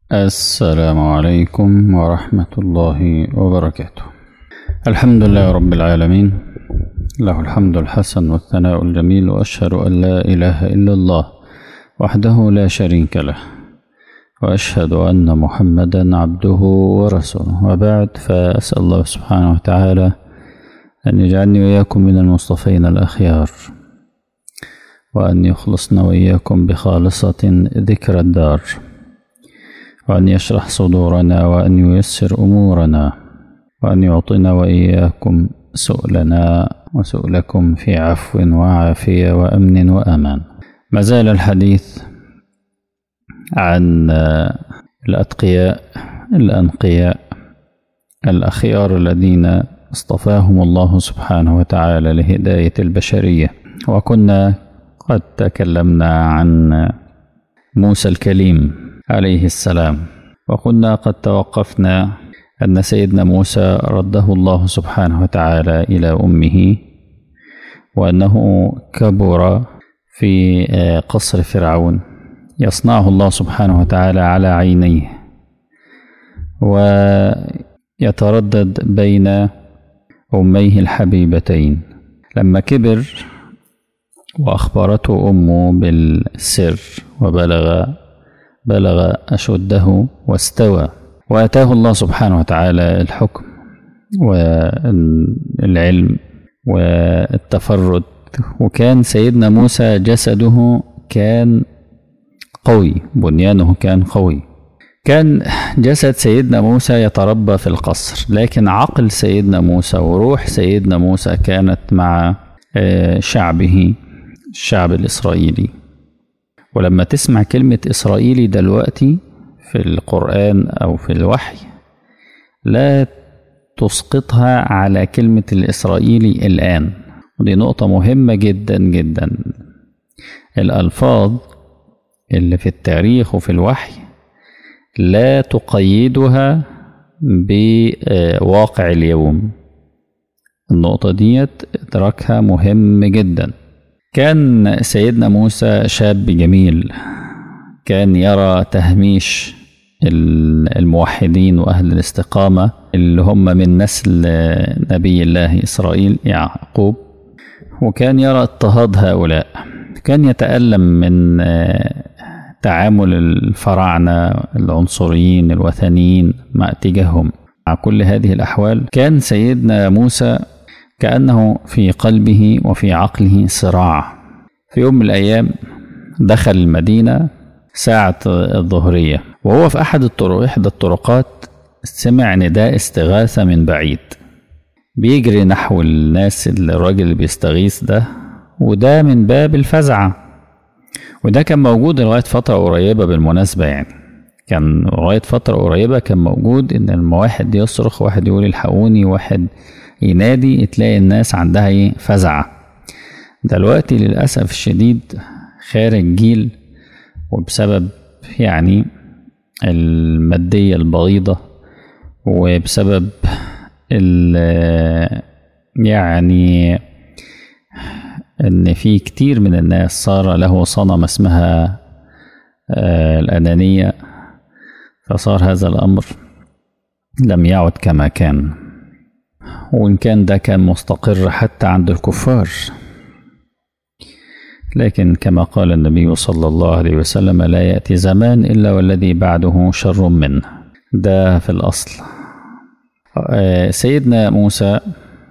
السلام عليكم ورحمة الله وبركاته الحمد لله رب العالمين له الحمد الحسن والثناء الجميل وأشهد أن لا إله إلا الله وحده لا شريك له وأشهد أن محمدا عبده ورسوله وبعد فأسأل الله سبحانه وتعالى أن يجعلني وإياكم من المصطفين الأخيار وأن يخلصنا وإياكم بخالصة ذكر الدار وأن يشرح صدورنا وأن ييسر أمورنا وأن يعطينا وإياكم سؤلنا وسؤلكم في عفو وعافية وأمن وأمان ما زال الحديث عن الأتقياء الأنقياء الأخيار الذين اصطفاهم الله سبحانه وتعالى لهداية البشرية وكنا قد تكلمنا عن موسى الكليم عليه السلام وكنا قد توقفنا أن سيدنا موسى رده الله سبحانه وتعالى إلى أمه وأنه كبر في قصر فرعون يصنعه الله سبحانه وتعالى على عينيه ويتردد بين أميه الحبيبتين لما كبر وأخبرته أمه بالسر وبلغ بلغ أشده واستوى وأتاه الله سبحانه وتعالى الحكم والعلم والتفرد وكان سيدنا موسى جسده كان قوي بنيانه كان قوي كان جسد سيدنا موسى يتربى في القصر لكن عقل سيدنا موسى وروح سيدنا موسى كانت مع شعبه الشعب الإسرائيلي ولما تسمع كلمة إسرائيلي دلوقتي في القرآن أو في الوحي لا تسقطها على كلمة الإسرائيلي الآن ودي نقطة مهمة جدا جدا الألفاظ اللي في التاريخ وفي الوحي لا تقيدها بواقع اليوم النقطة ديت إدراكها مهم جدا كان سيدنا موسى شاب جميل كان يرى تهميش الموحدين وأهل الاستقامة اللي هم من نسل نبي الله إسرائيل يعقوب وكان يرى اضطهاد هؤلاء كان يتألم من تعامل الفراعنة العنصريين الوثنيين مع اتجاههم مع كل هذه الأحوال كان سيدنا موسى كأنه في قلبه وفي عقله صراع في يوم من الأيام دخل المدينة ساعة الظهرية وهو في أحد الطرق إحدى الطرقات سمع نداء استغاثة من بعيد بيجري نحو الناس الراجل اللي بيستغيث ده وده من باب الفزعة وده كان موجود لغاية فترة قريبة بالمناسبة يعني كان لغاية فترة قريبة كان موجود إن لما واحد يصرخ واحد يقول الحقوني واحد ينادي تلاقي الناس عندها ايه فزعة دلوقتي للأسف الشديد خارج جيل وبسبب يعني المادية البغيضة وبسبب يعني ان في كتير من الناس صار له صنم اسمها الأنانية فصار هذا الأمر لم يعد كما كان وإن كان ده كان مستقر حتى عند الكفار لكن كما قال النبي صلى الله عليه وسلم لا يأتي زمان إلا والذي بعده شر منه ده في الأصل سيدنا موسى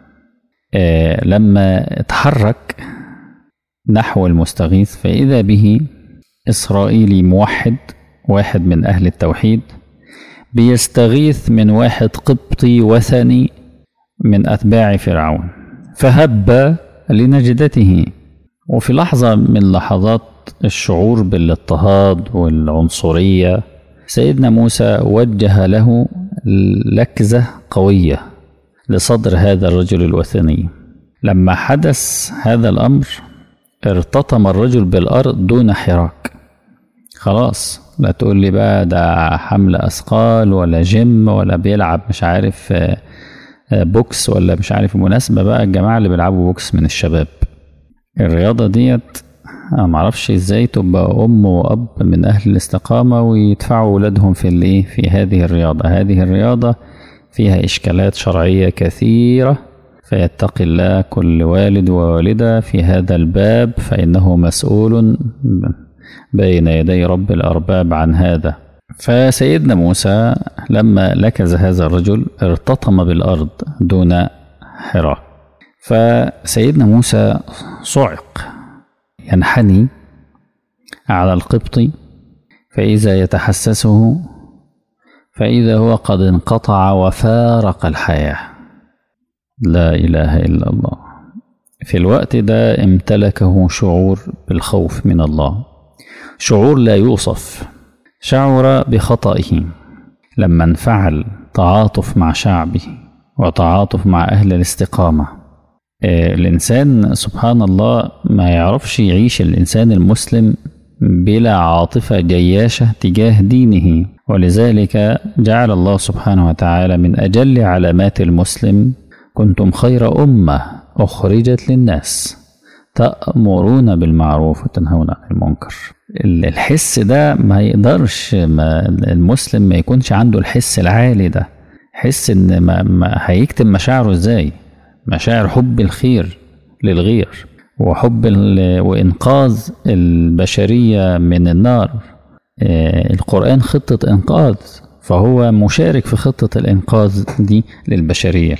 لما تحرك نحو المستغيث فإذا به إسرائيلي موحد واحد من أهل التوحيد بيستغيث من واحد قبطي وثني من أتباع فرعون فهب لنجدته وفي لحظة من لحظات الشعور بالاضطهاد والعنصرية سيدنا موسى وجه له لكزة قوية لصدر هذا الرجل الوثني لما حدث هذا الأمر ارتطم الرجل بالأرض دون حراك خلاص لا تقول لي بقى ده حمل أثقال ولا جيم ولا بيلعب مش عارف بوكس ولا مش عارف مناسبة بقى الجماعة اللي بيلعبوا بوكس من الشباب الرياضة ديت انا معرفش ازاي تبقى ام واب من اهل الاستقامة ويدفعوا ولادهم في الايه في هذه الرياضة هذه الرياضة فيها اشكالات شرعية كثيرة فيتقي الله كل والد ووالدة في هذا الباب فإنه مسؤول بين يدي رب الأرباب عن هذا فسيدنا موسى لما لكز هذا الرجل ارتطم بالأرض دون حراك فسيدنا موسى صعق ينحني على القبط فإذا يتحسسه فإذا هو قد انقطع وفارق الحياة لا إله إلا الله في الوقت ده امتلكه شعور بالخوف من الله شعور لا يوصف شعر بخطئه لما انفعل تعاطف مع شعبه وتعاطف مع أهل الاستقامة الإنسان سبحان الله ما يعرفش يعيش الإنسان المسلم بلا عاطفة جياشة تجاه دينه ولذلك جعل الله سبحانه وتعالى من أجل علامات المسلم كنتم خير أمة أخرجت للناس تأمرون بالمعروف وتنهون عن المنكر الحس ده ما يقدرش ما المسلم ما يكونش عنده الحس العالي ده حس ان ما, ما هيكتم مشاعره ازاي مشاعر حب الخير للغير وحب وإنقاذ البشرية من النار القرآن خطة إنقاذ فهو مشارك في خطة الإنقاذ دي للبشرية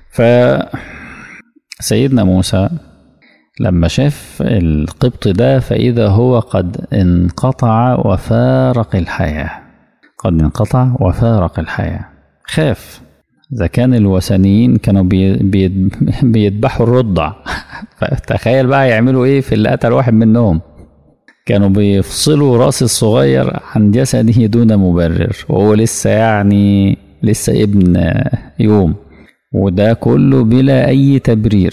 فسيدنا موسى لما شاف القبط ده فإذا هو قد انقطع وفارق الحياة قد انقطع وفارق الحياة خاف إذا كان الوثنيين كانوا بي بي بيذبحوا الرضع فتخيل بقى يعملوا إيه في اللي قتل واحد منهم كانوا بيفصلوا راس الصغير عن جسده دون مبرر وهو لسه يعني لسه ابن يوم وده كله بلا أي تبرير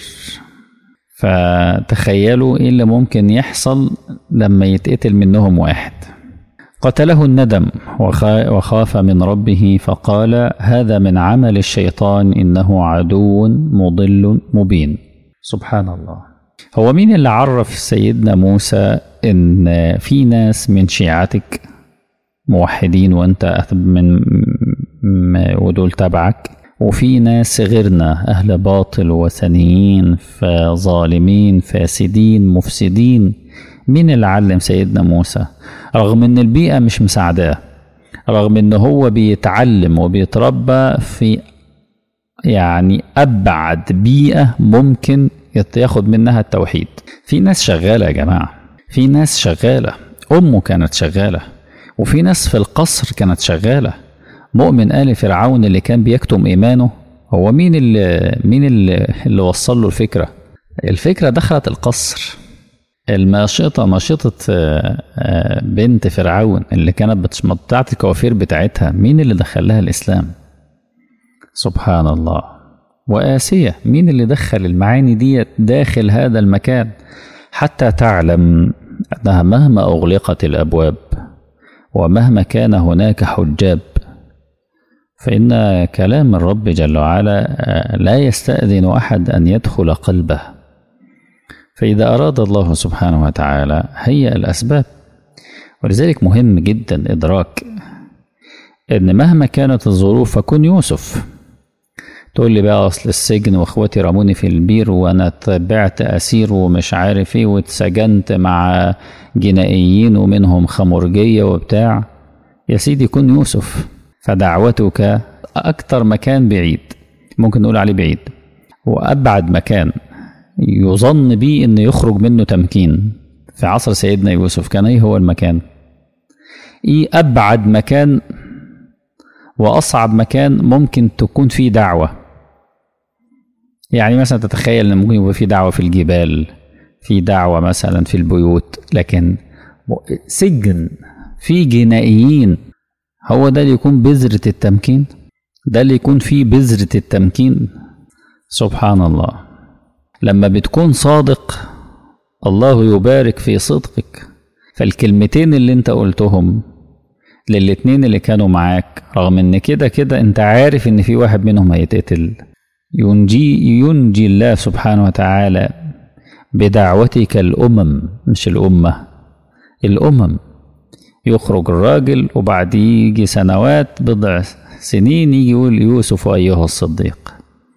فتخيلوا إيه اللي ممكن يحصل لما يتقتل منهم واحد قتله الندم وخاف من ربه فقال هذا من عمل الشيطان إنه عدو مضل مبين سبحان الله هو مين اللي عرف سيدنا موسى إن في ناس من شيعتك موحدين وانت من ودول تبعك وفي ناس غيرنا أهل باطل وثنيين فظالمين فاسدين مفسدين مين اللي علم سيدنا موسى رغم ان البيئة مش مساعداه رغم ان هو بيتعلم وبيتربى في يعني ابعد بيئة ممكن ياخد منها التوحيد في ناس شغالة يا جماعة في ناس شغالة امه كانت شغالة وفي ناس في القصر كانت شغالة مؤمن آل فرعون اللي كان بيكتم إيمانه هو مين اللي مين اللي, اللي وصل له الفكرة الفكرة دخلت القصر الماشطة ماشطة بنت فرعون اللي كانت بتاعت الكوافير بتاعتها مين اللي دخلها الإسلام سبحان الله وآسية مين اللي دخل المعاني دي داخل هذا المكان حتى تعلم أنها مهما أغلقت الأبواب ومهما كان هناك حجاب فإن كلام الرب جل وعلا لا يستأذن أحد أن يدخل قلبه فإذا أراد الله سبحانه وتعالى هيأ الأسباب ولذلك مهم جدا إدراك إن مهما كانت الظروف فكن يوسف تقول لي بقى أصل السجن وإخواتي رموني في البير وأنا تبعت أسير ومش عارف إيه واتسجنت مع جنائيين ومنهم خمرجية وبتاع يا سيدي كن يوسف فدعوتك أكتر مكان بعيد ممكن نقول عليه بعيد وأبعد مكان يظن به أن يخرج منه تمكين في عصر سيدنا يوسف كان إيه هو المكان إيه أبعد مكان وأصعب مكان ممكن تكون فيه دعوة يعني مثلا تتخيل أن ممكن يبقى في دعوة في الجبال في دعوة مثلا في البيوت لكن سجن في جنائيين هو ده اللي يكون بذرة التمكين ده اللي يكون فيه بذرة التمكين سبحان الله لما بتكون صادق الله يبارك في صدقك فالكلمتين اللي انت قلتهم للاتنين اللي كانوا معاك رغم ان كده كده انت عارف ان في واحد منهم هيتقتل ينجي ينجي الله سبحانه وتعالى بدعوتك الأمم مش الأمة الأمم يخرج الراجل وبعد يجي سنوات بضع سنين يجي يقول يوسف أيها الصديق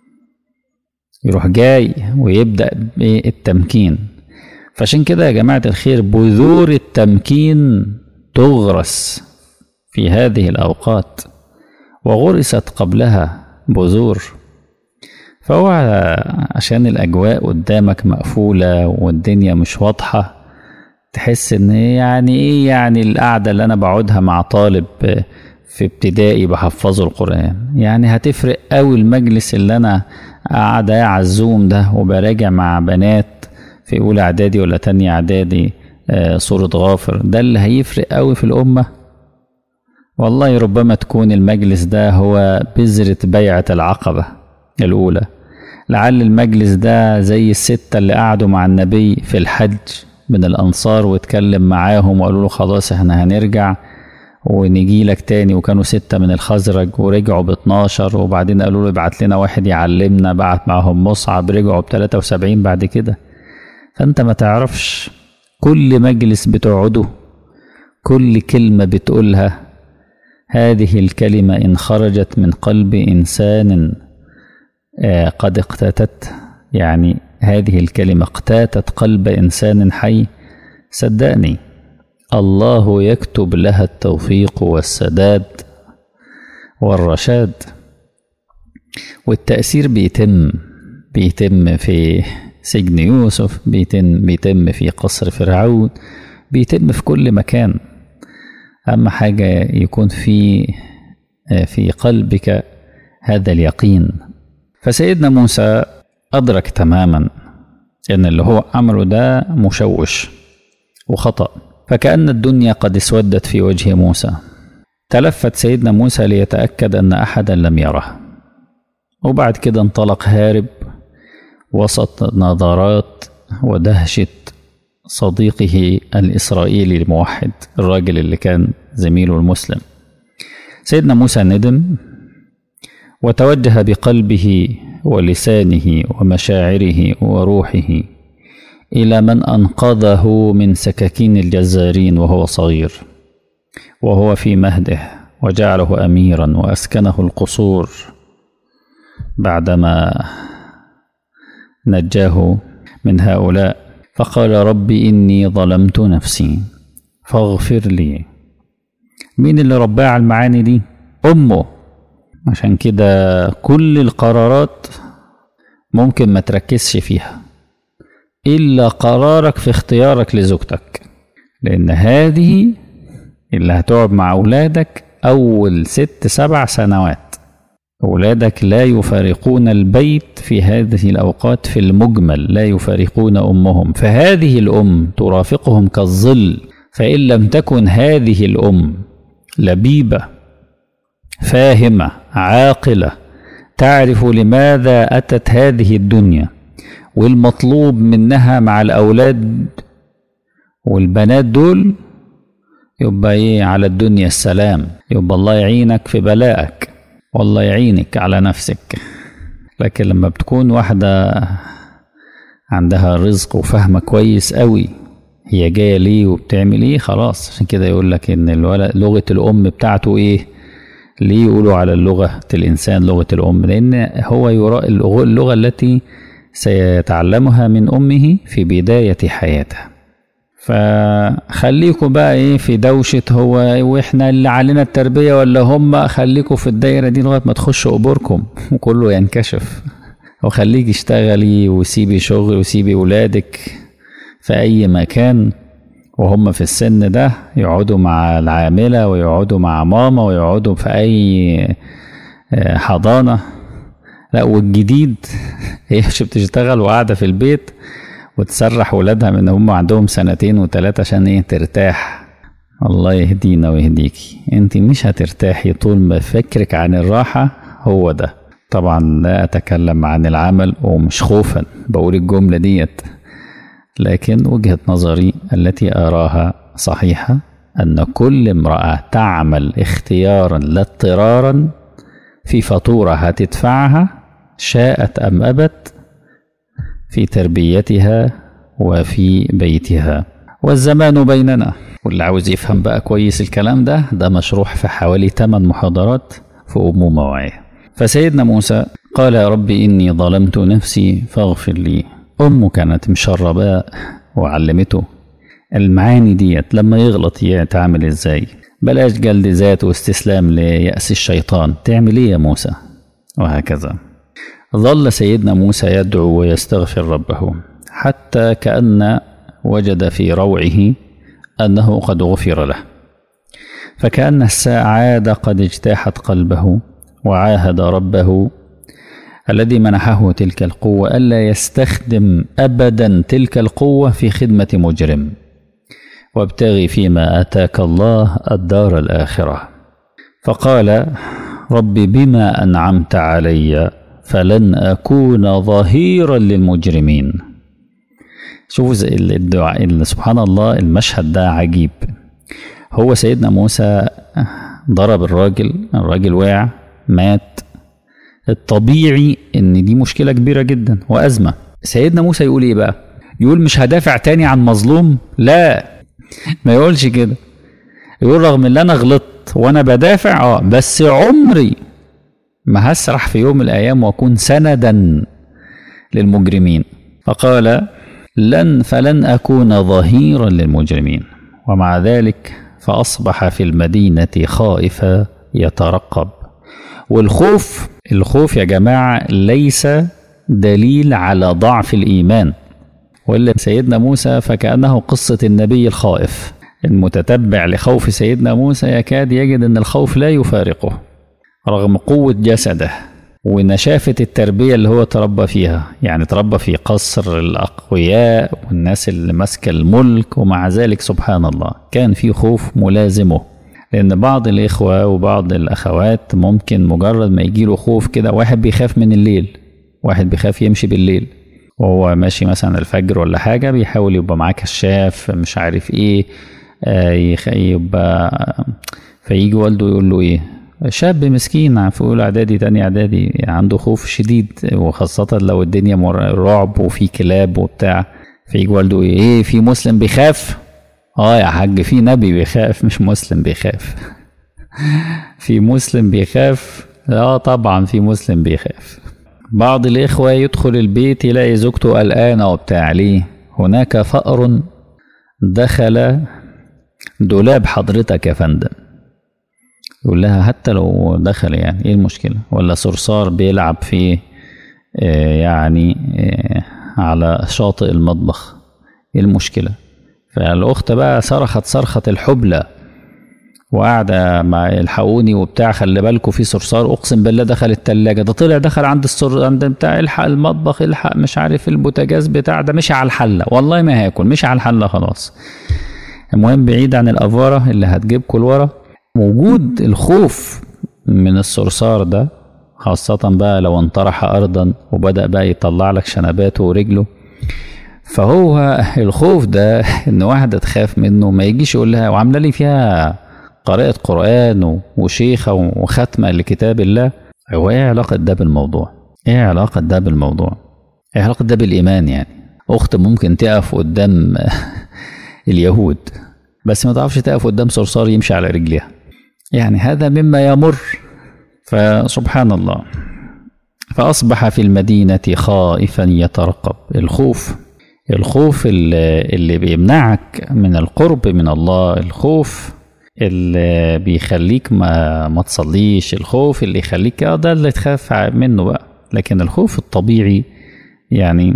يروح جاي ويبدأ بالتمكين فعشان كده يا جماعة الخير بذور التمكين تغرس في هذه الأوقات وغرست قبلها بذور فهو عشان الأجواء قدامك مقفولة والدنيا مش واضحة تحس إن يعني إيه يعني القعدة اللي أنا بقعدها مع طالب في ابتدائي بحفظه القرآن يعني هتفرق أوي المجلس اللي أنا قاعد على الزوم ده وبراجع مع بنات في أولى إعدادي ولا تانية إعدادي آه سورة غافر ده اللي هيفرق أوي في الأمة والله ربما تكون المجلس ده هو بذرة بيعة العقبة الأولى لعل المجلس ده زي الستة اللي قعدوا مع النبي في الحج من الأنصار واتكلم معاهم وقالوا له خلاص احنا هنرجع ونجي لك تاني وكانوا ستة من الخزرج ورجعوا ب 12 وبعدين قالوا له ابعت لنا واحد يعلمنا بعت معاهم مصعب رجعوا ب 73 بعد كده فانت ما تعرفش كل مجلس بتقعده كل كلمة بتقولها هذه الكلمة إن خرجت من قلب إنسان قد اقتاتت يعني هذه الكلمة اقتاتت قلب إنسان حي صدقني الله يكتب لها التوفيق والسداد والرشاد والتأثير بيتم بيتم في سجن يوسف بيتم بيتم في قصر فرعون بيتم في كل مكان أهم حاجة يكون في في قلبك هذا اليقين فسيدنا موسى أدرك تماما أن اللي هو عمله ده مشوش وخطأ فكأن الدنيا قد اسودت في وجه موسى تلفت سيدنا موسى ليتأكد أن أحدا لم يره وبعد كده انطلق هارب وسط نظرات ودهشة صديقه الإسرائيلي الموحد الراجل اللي كان زميله المسلم سيدنا موسى ندم وتوجه بقلبه ولسانه ومشاعره وروحه الى من انقذه من سكاكين الجزارين وهو صغير وهو في مهده وجعله اميرا واسكنه القصور بعدما نجاه من هؤلاء فقال رب اني ظلمت نفسي فاغفر لي مين اللي رباه على المعاني دي امه عشان كده كل القرارات ممكن ما تركزش فيها إلا قرارك في اختيارك لزوجتك لأن هذه اللي هتقعد مع أولادك أول ست سبع سنوات أولادك لا يفارقون البيت في هذه الأوقات في المجمل لا يفارقون أمهم فهذه الأم ترافقهم كالظل فإن لم تكن هذه الأم لبيبة فاهمة عاقلة تعرف لماذا أتت هذه الدنيا والمطلوب منها مع الأولاد والبنات دول يبقى إيه على الدنيا السلام يبقى الله يعينك في بلائك والله يعينك على نفسك لكن لما بتكون واحدة عندها رزق وفاهمة كويس قوي هي جاية ليه وبتعمل ايه خلاص عشان كده يقول لك ان الولد لغة الأم بتاعته ايه ليه يقولوا على اللغة الإنسان لغة الأم لأن هو يرى اللغة التي سيتعلمها من أمه في بداية حياته فخليكم بقى ايه في دوشة هو واحنا اللي علينا التربية ولا هم خليكم في الدايرة دي لغاية ما تخشوا قبوركم وكله ينكشف وخليك اشتغلي وسيبي شغل وسيبي ولادك في أي مكان وهم في السن ده يقعدوا مع العاملة ويقعدوا مع ماما ويقعدوا في أي حضانة لا والجديد هي مش بتشتغل وقاعدة في البيت وتسرح ولادها من هم عندهم سنتين وتلاتة عشان ايه ترتاح الله يهدينا ويهديكي انت مش هترتاحي طول ما فكرك عن الراحة هو ده طبعا لا اتكلم عن العمل ومش خوفا بقول الجملة ديت لكن وجهة نظري التي أراها صحيحة أن كل امرأة تعمل اختيارا لا اضطرارا في فاتورة هتدفعها شاءت أم أبت في تربيتها وفي بيتها والزمان بيننا واللي عاوز يفهم بقى كويس الكلام ده ده مشروح في حوالي 8 محاضرات في أم موعية فسيدنا موسى قال يا رب إني ظلمت نفسي فاغفر لي أمه كانت مشرباه وعلمته المعاني ديت لما يغلط يتعامل ازاي بلاش جلد ذات واستسلام ليأس الشيطان تعمل ايه يا موسى وهكذا ظل سيدنا موسى يدعو ويستغفر ربه حتى كأن وجد في روعه أنه قد غفر له فكأن السعادة قد اجتاحت قلبه وعاهد ربه الذي منحه تلك القوة ألا يستخدم أبدا تلك القوة في خدمة مجرم وابتغي فيما آتاك الله الدار الآخرة فقال رب بما أنعمت علي فلن أكون ظهيرا للمجرمين شوفوا الدعاء سبحان الله المشهد ده عجيب هو سيدنا موسى ضرب الراجل الراجل وقع مات الطبيعي ان دي مشكله كبيره جدا وازمه سيدنا موسى يقول ايه بقى يقول مش هدافع تاني عن مظلوم لا ما يقولش كده يقول رغم ان انا غلطت وانا بدافع اه بس عمري ما هسرح في يوم من الايام واكون سندا للمجرمين فقال لن فلن اكون ظهيرا للمجرمين ومع ذلك فاصبح في المدينه خائفا يترقب والخوف الخوف يا جماعه ليس دليل على ضعف الايمان وإلا سيدنا موسى فكأنه قصة النبي الخائف المتتبع لخوف سيدنا موسى يكاد يجد أن الخوف لا يفارقه رغم قوة جسده ونشافة التربية اللي هو تربى فيها يعني تربى في قصر الأقوياء والناس اللي ماسكة الملك ومع ذلك سبحان الله كان في خوف ملازمه لأن بعض الإخوة وبعض الأخوات ممكن مجرد ما يجيله خوف كده واحد بيخاف من الليل واحد بيخاف يمشي بالليل وهو ماشي مثلا الفجر ولا حاجة بيحاول يبقى معاه كشاف مش عارف ايه آه يبقى فيجي والده يقول له ايه شاب مسكين في اولى اعدادي تاني اعدادي عنده خوف شديد وخاصة لو الدنيا رعب وفي كلاب وبتاع فيجي والده ايه, إيه في مسلم بيخاف اه يا حاج في نبي بيخاف مش مسلم بيخاف في مسلم بيخاف اه طبعا في مسلم بيخاف بعض الإخوة يدخل البيت يلاقي زوجته قلقانة وبتاع ليه هناك فأر دخل دولاب حضرتك يا فندم يقول لها حتى لو دخل يعني ايه المشكلة ولا صرصار بيلعب في آه يعني آه على شاطئ المطبخ ايه المشكلة فالأخت بقى صرخت صرخة الحبلى وقاعده مع الحقوني وبتاع خلي بالكم في صرصار اقسم بالله دخل التلاجة ده طلع دخل عند السر عند بتاع الحق المطبخ الحق مش عارف البوتاجاز بتاع ده مشي على الحله والله ما هاكل مشي على الحله خلاص المهم بعيد عن الافاره اللي هتجيبكم لورا وجود الخوف من الصرصار ده خاصة بقى لو انطرح أرضا وبدأ بقى يطلع لك شنباته ورجله فهو الخوف ده إن واحدة تخاف منه ما يجيش يقول لها وعاملة لي فيها قراءة قرآن وشيخة وختمة لكتاب الله هو ايه علاقة ده بالموضوع؟ ايه علاقة ده بالموضوع؟ ايه علاقة ده بالإيمان يعني؟ أخت ممكن تقف قدام اليهود بس ما تعرفش تقف قدام صرصار يمشي على رجليها يعني هذا مما يمر فسبحان الله فأصبح في المدينة خائفا يترقب الخوف الخوف اللي, اللي بيمنعك من القرب من الله الخوف اللي بيخليك ما ما تصليش الخوف اللي يخليك اه ده اللي تخاف منه بقى لكن الخوف الطبيعي يعني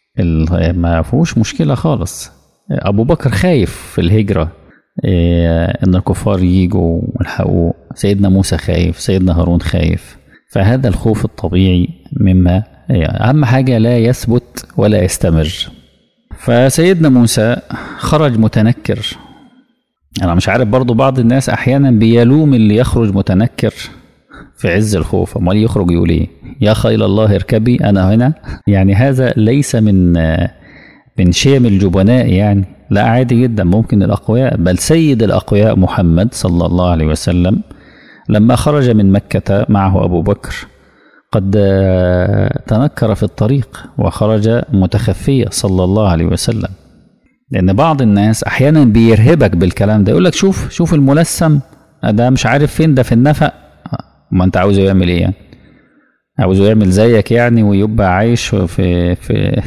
ما فيهوش مشكله خالص ابو بكر خايف في الهجره إيه ان الكفار يجوا ويلحقوه سيدنا موسى خايف سيدنا هارون خايف فهذا الخوف الطبيعي مما يعني اهم حاجه لا يثبت ولا يستمر فسيدنا موسى خرج متنكر انا مش عارف برضو بعض الناس احيانا بيلوم اللي يخرج متنكر في عز الخوف امال يخرج يقول ايه يا خيل الله اركبي انا هنا يعني هذا ليس من من شيم الجبناء يعني لا عادي جدا ممكن الاقوياء بل سيد الاقوياء محمد صلى الله عليه وسلم لما خرج من مكة معه أبو بكر قد تنكر في الطريق وخرج متخفيا صلى الله عليه وسلم لأن بعض الناس أحيانا بيرهبك بالكلام ده يقول لك شوف شوف الملثم ده مش عارف فين ده في النفق ما أنت عاوزه يعمل إيه يعني عاوزه يعمل زيك يعني ويبقى عايش في في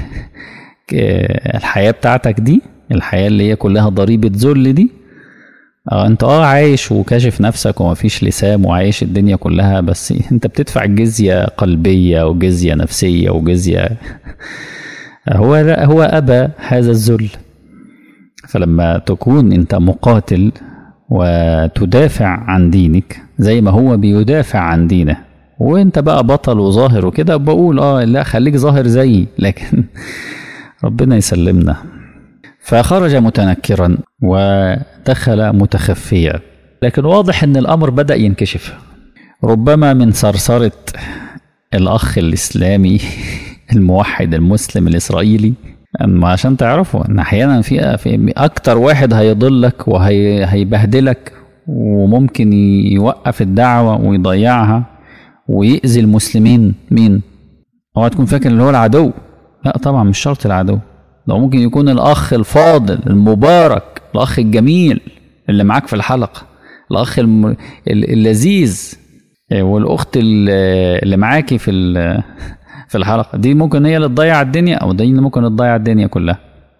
الحياة بتاعتك دي الحياة اللي هي كلها ضريبة ذل دي اه انت اه عايش وكاشف نفسك ومفيش لسان وعايش الدنيا كلها بس انت بتدفع جزية قلبية وجزية نفسية وجزية هو هو أبى هذا الذل فلما تكون انت مقاتل وتدافع عن دينك زي ما هو بيدافع عن دينه وانت بقى بطل وظاهر وكده بقول اه لا خليك ظاهر زيي لكن ربنا يسلمنا فخرج متنكرا ودخل متخفيا لكن واضح ان الامر بدا ينكشف ربما من صرصره الاخ الاسلامي الموحد المسلم الاسرائيلي اما عشان تعرفوا ان احيانا في في اكتر واحد هيضلك وهيبهدلك وممكن يوقف الدعوه ويضيعها ويأذي المسلمين مين؟ هو تكون فاكر اللي هو العدو لا طبعا مش شرط العدو ده ممكن يكون الأخ الفاضل المبارك الأخ الجميل اللي معاك في الحلقة الأخ الم... اللذيذ والأخت اللي معاكي في في الحلقة دي ممكن هي اللي تضيع الدنيا أو دي ممكن تضيع الدنيا كلها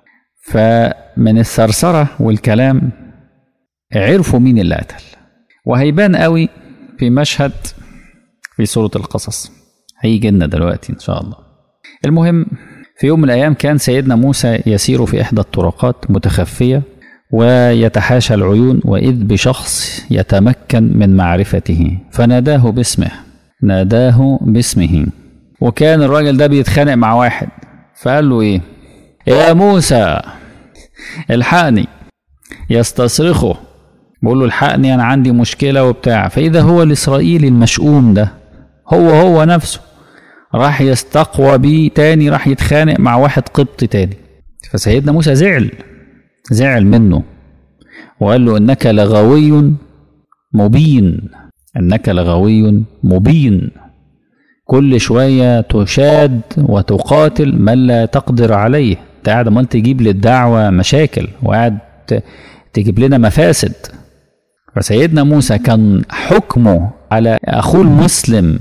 فمن الثرثرة والكلام عرفوا مين اللي قتل وهيبان قوي في مشهد في سورة القصص هيجي لنا دلوقتي إن شاء الله المهم في يوم من الأيام كان سيدنا موسى يسير في إحدى الطرقات متخفية ويتحاشى العيون وإذ بشخص يتمكن من معرفته فناداه باسمه ناداه باسمه وكان الراجل ده بيتخانق مع واحد فقال له إيه يا موسى الحقني يستصرخه بقول له الحقني أنا عندي مشكلة وبتاع فإذا هو الإسرائيلي المشؤوم ده هو هو نفسه راح يستقوى بيه تاني راح يتخانق مع واحد قبط تاني فسيدنا موسى زعل زعل منه وقال له انك لغوي مبين انك لغوي مبين كل شوية تشاد وتقاتل من لا تقدر عليه انت قاعد امال تجيب للدعوة مشاكل وقاعد تجيب لنا مفاسد فسيدنا موسى كان حكمه على اخوه المسلم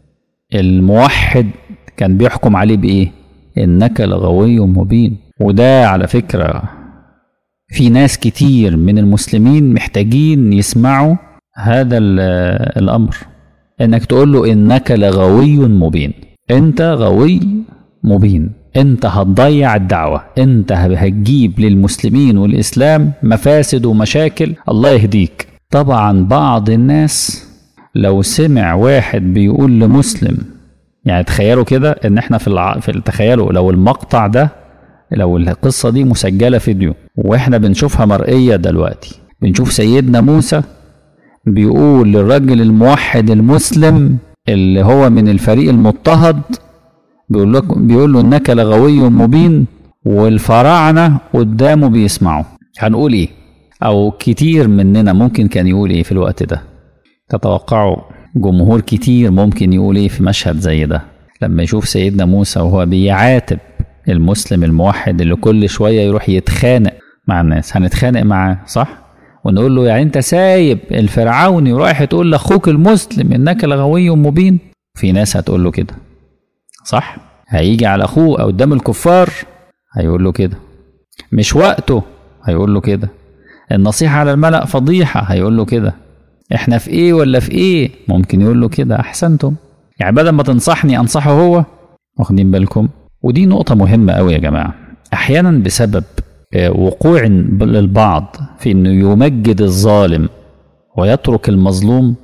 الموحد كان بيحكم عليه بايه انك لغوي مبين وده على فكره في ناس كتير من المسلمين محتاجين يسمعوا هذا الامر انك تقول له انك لغوي مبين انت غوي مبين انت هتضيع الدعوه انت هتجيب للمسلمين والاسلام مفاسد ومشاكل الله يهديك طبعا بعض الناس لو سمع واحد بيقول لمسلم يعني تخيلوا كده ان احنا في الع... في تخيلوا لو المقطع ده لو القصة دي مسجلة فيديو واحنا بنشوفها مرئية دلوقتي بنشوف سيدنا موسى بيقول للرجل الموحد المسلم اللي هو من الفريق المضطهد بيقول لك بيقول له انك لغوي مبين والفراعنة قدامه بيسمعوا هنقول ايه او كتير مننا ممكن كان يقول ايه في الوقت ده تتوقعوا جمهور كتير ممكن يقول ايه في مشهد زي ده لما يشوف سيدنا موسى وهو بيعاتب المسلم الموحد اللي كل شويه يروح يتخانق مع الناس هنتخانق معاه صح ونقول له يعني انت سايب الفرعوني ورايح تقول لاخوك المسلم انك لغوي مبين في ناس هتقول له كده صح هيجي على اخوه او قدام الكفار هيقول له كده مش وقته هيقول له كده النصيحة على الملأ فضيحة هيقول له كده احنا في ايه ولا في ايه ممكن يقول له كده احسنتم يعني بدل ما تنصحني انصحه هو واخدين بالكم ودي نقطة مهمة قوي يا جماعة احيانا بسبب وقوع للبعض في انه يمجد الظالم ويترك المظلوم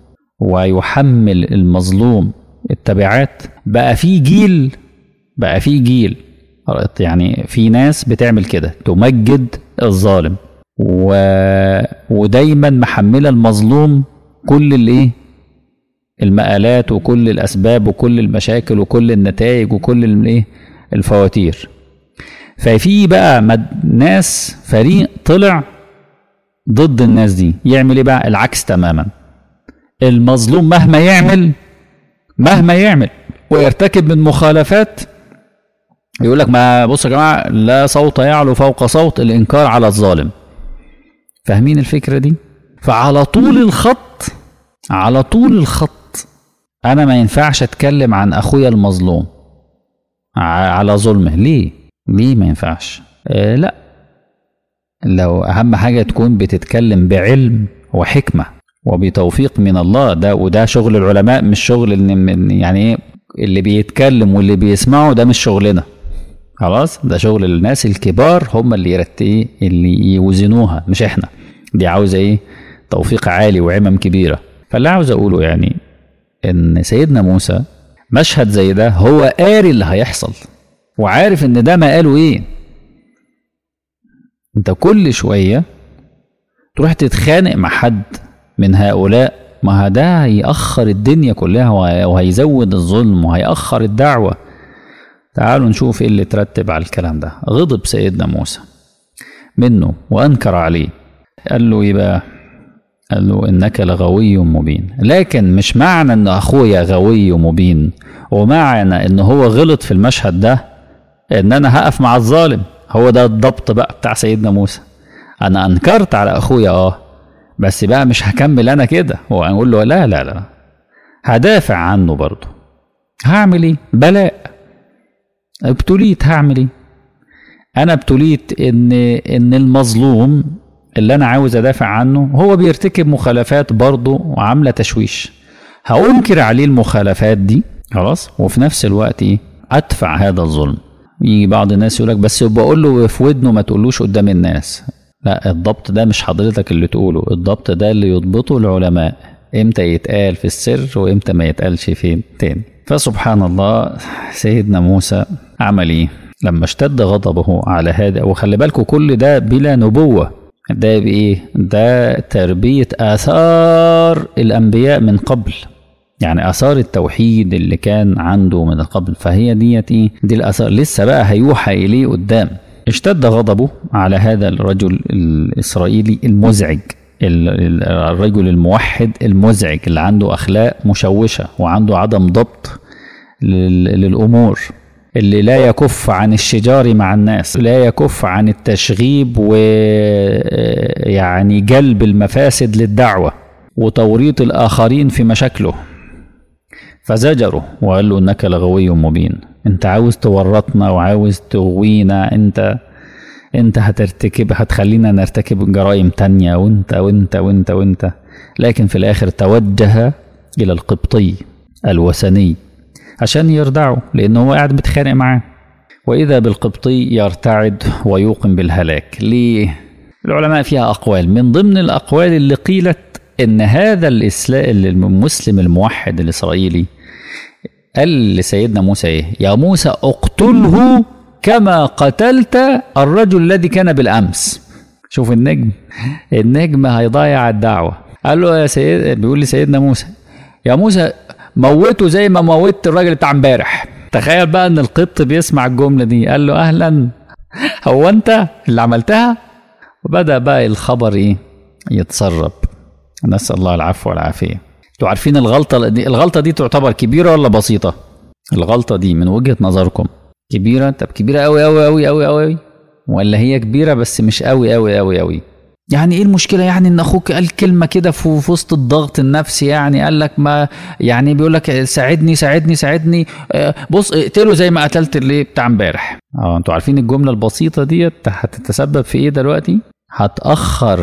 ويحمل المظلوم التبعات بقى في جيل بقى في جيل يعني في ناس بتعمل كده تمجد الظالم و... ودايما محمله المظلوم كل الايه المقالات وكل الاسباب وكل المشاكل وكل النتائج وكل الايه الفواتير ففي بقى مد... ناس فريق طلع ضد الناس دي يعمل ايه بقى العكس تماما المظلوم مهما يعمل مهما يعمل ويرتكب من مخالفات يقول لك ما بص يا جماعه لا صوت يعلو فوق صوت الانكار على الظالم فاهمين الفكره دي فعلى طول الخط على طول الخط انا ما ينفعش اتكلم عن اخويا المظلوم على ظلمه ليه ليه ما ينفعش آه لا لو اهم حاجه تكون بتتكلم بعلم وحكمه وبتوفيق من الله ده وده شغل العلماء مش شغل ان يعني ايه اللي بيتكلم واللي بيسمعه ده مش شغلنا خلاص ده شغل الناس الكبار هم اللي يرتقي اللي يوزنوها مش احنا دي عاوزه ايه توفيق عالي وعمم كبيره فاللي عاوز اقوله يعني ان سيدنا موسى مشهد زي ده هو قاري اللي هيحصل وعارف ان ده ما قالوا ايه انت كل شويه تروح تتخانق مع حد من هؤلاء ما ده هيأخر الدنيا كلها وهيزود الظلم وهيأخر الدعوة تعالوا نشوف ايه اللي ترتب على الكلام ده غضب سيدنا موسى منه وأنكر عليه قال له ايه بقى قال له انك لغوي مبين لكن مش معنى ان اخويا غوي مبين ومعنى ان هو غلط في المشهد ده ان انا هقف مع الظالم هو ده الضبط بقى بتاع سيدنا موسى انا انكرت على اخويا اه بس بقى مش هكمل انا كده هو اقول له لا لا لا هدافع عنه برضه هعمل ايه بلاء ابتليت هعمل ايه انا ابتليت ان ان المظلوم اللي انا عاوز ادافع عنه هو بيرتكب مخالفات برضه وعامله تشويش هأنكر عليه المخالفات دي خلاص وفي نفس الوقت ايه ادفع هذا الظلم يجي بعض الناس يقول لك بس بقول له في ودنه ما تقولوش قدام الناس لا الضبط ده مش حضرتك اللي تقوله الضبط ده اللي يضبطه العلماء امتى يتقال في السر وامتى ما يتقالش فين تاني فسبحان الله سيدنا موسى عمل ايه لما اشتد غضبه على هذا وخلي بالكم كل ده بلا نبوة ده بإيه؟ ده تربية آثار الأنبياء من قبل يعني آثار التوحيد اللي كان عنده من قبل فهي ديت إيه؟ دي الآثار لسه بقى هيوحى إليه قدام اشتد غضبه على هذا الرجل الإسرائيلي المزعج الرجل الموحد المزعج اللي عنده أخلاق مشوشة وعنده عدم ضبط للأمور اللي لا يكف عن الشجار مع الناس لا يكف عن التشغيب ويعني جلب المفاسد للدعوة وتوريط الآخرين في مشاكله فزجره وقال له إنك لغوي مبين انت عاوز تورطنا وعاوز تغوينا انت انت هترتكب هتخلينا نرتكب جرائم تانية وانت وانت وانت وانت لكن في الاخر توجه الى القبطي الوثني عشان يردعه لانه هو قاعد بيتخانق معاه واذا بالقبطي يرتعد ويوقن بالهلاك ليه العلماء فيها اقوال من ضمن الاقوال اللي قيلت ان هذا الاسلام المسلم الموحد الاسرائيلي قال لسيدنا موسى ايه يا موسى اقتله كما قتلت الرجل الذي كان بالامس شوف النجم النجم هيضيع الدعوه قال له يا سيد بيقول لسيدنا موسى يا موسى موته زي ما موتت الراجل بتاع امبارح تخيل بقى ان القبط بيسمع الجمله دي قال له اهلا هو انت اللي عملتها وبدا بقى الخبر ايه يتسرب نسال الله العفو والعافيه انتوا عارفين الغلطه دي الغلطه دي تعتبر كبيره ولا بسيطه الغلطه دي من وجهه نظركم كبيره طب كبيره قوي قوي قوي قوي قوي ولا هي كبيره بس مش قوي قوي قوي قوي يعني ايه المشكله يعني ان اخوك قال كلمه كده في وسط الضغط النفسي يعني قال لك ما يعني بيقول لك ساعدني ساعدني ساعدني بص اقتله زي ما قتلت اللي بتاع امبارح اه انتوا عارفين الجمله البسيطه ديت هتتسبب في ايه دلوقتي هتاخر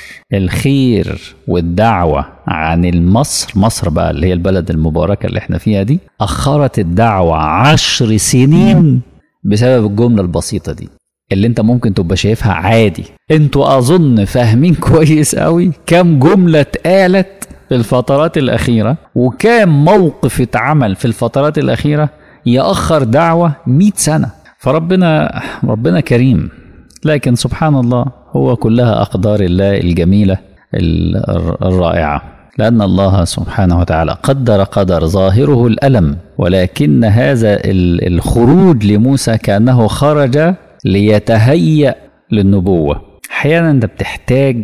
الخير والدعوة عن المصر مصر بقى اللي هي البلد المباركة اللي احنا فيها دي أخرت الدعوة عشر سنين بسبب الجملة البسيطة دي اللي انت ممكن تبقى شايفها عادي انتوا اظن فاهمين كويس قوي كم جملة اتقالت في الفترات الأخيرة وكام موقف اتعمل في الفترات الأخيرة يأخر دعوة مئة سنة فربنا ربنا كريم لكن سبحان الله هو كلها أقدار الله الجميلة الرائعة لأن الله سبحانه وتعالى قدر قدر ظاهره الألم ولكن هذا الخروج لموسى كأنه خرج ليتهيأ للنبوة أحيانا أنت بتحتاج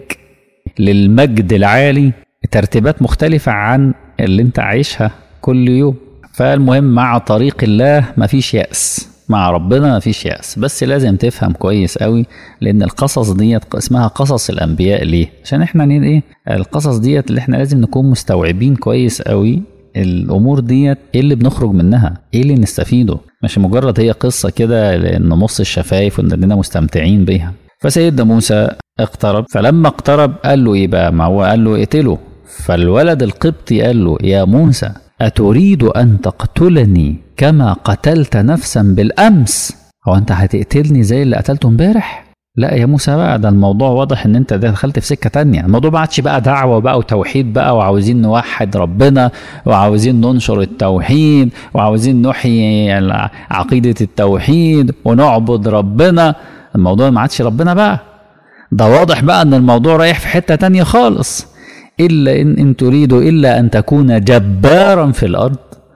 للمجد العالي ترتيبات مختلفة عن اللي أنت عايشها كل يوم فالمهم مع طريق الله مفيش يأس مع ربنا مفيش يأس بس لازم تفهم كويس قوي لأن القصص ديت اسمها قصص الأنبياء ليه عشان احنا نين ايه القصص ديت اللي احنا لازم نكون مستوعبين كويس قوي الامور ديت ايه اللي بنخرج منها ايه اللي نستفيده مش مجرد هي قصه كده نمص الشفايف واننا مستمتعين بيها فسيدنا موسى اقترب فلما اقترب قال له ايه بقى ما هو قال له اقتله فالولد القبطي قال له يا موسى اتريد ان تقتلني كما قتلت نفسا بالامس هو انت هتقتلني زي اللي قتلته امبارح لا يا موسى بقى ده الموضوع واضح ان انت دخلت في سكه تانية الموضوع ما عادش بقى دعوه بقى وتوحيد بقى وعاوزين نوحد ربنا وعاوزين ننشر التوحيد وعاوزين نحيي عقيده التوحيد ونعبد ربنا الموضوع ما عادش ربنا بقى ده واضح بقى ان الموضوع رايح في حته تانية خالص الا ان ان تريد الا ان تكون جبارا في الارض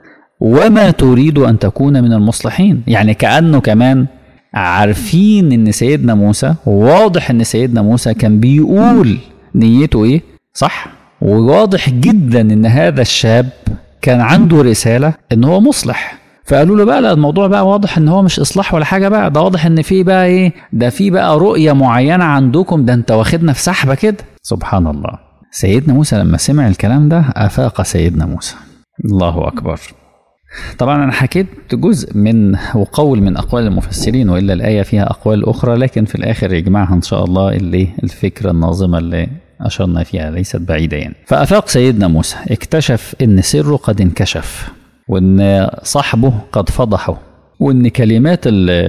وما تريد ان تكون من المصلحين يعني كانه كمان عارفين ان سيدنا موسى واضح ان سيدنا موسى كان بيقول نيته ايه صح وواضح جدا ان هذا الشاب كان عنده رساله ان هو مصلح فقالوا له بقى لا الموضوع بقى واضح ان هو مش اصلاح ولا حاجه بقى ده واضح ان في بقى ايه ده في بقى رؤيه معينه عندكم ده انت واخدنا في سحبه كده سبحان الله سيدنا موسى لما سمع الكلام ده افاق سيدنا موسى الله اكبر طبعا انا حكيت جزء من وقول من اقوال المفسرين والا الايه فيها اقوال اخرى لكن في الاخر يجمعها ان شاء الله اللي الفكره الناظمه اللي اشرنا فيها ليست بعيده يعني فافاق سيدنا موسى اكتشف ان سره قد انكشف وان صاحبه قد فضحه وان كلمات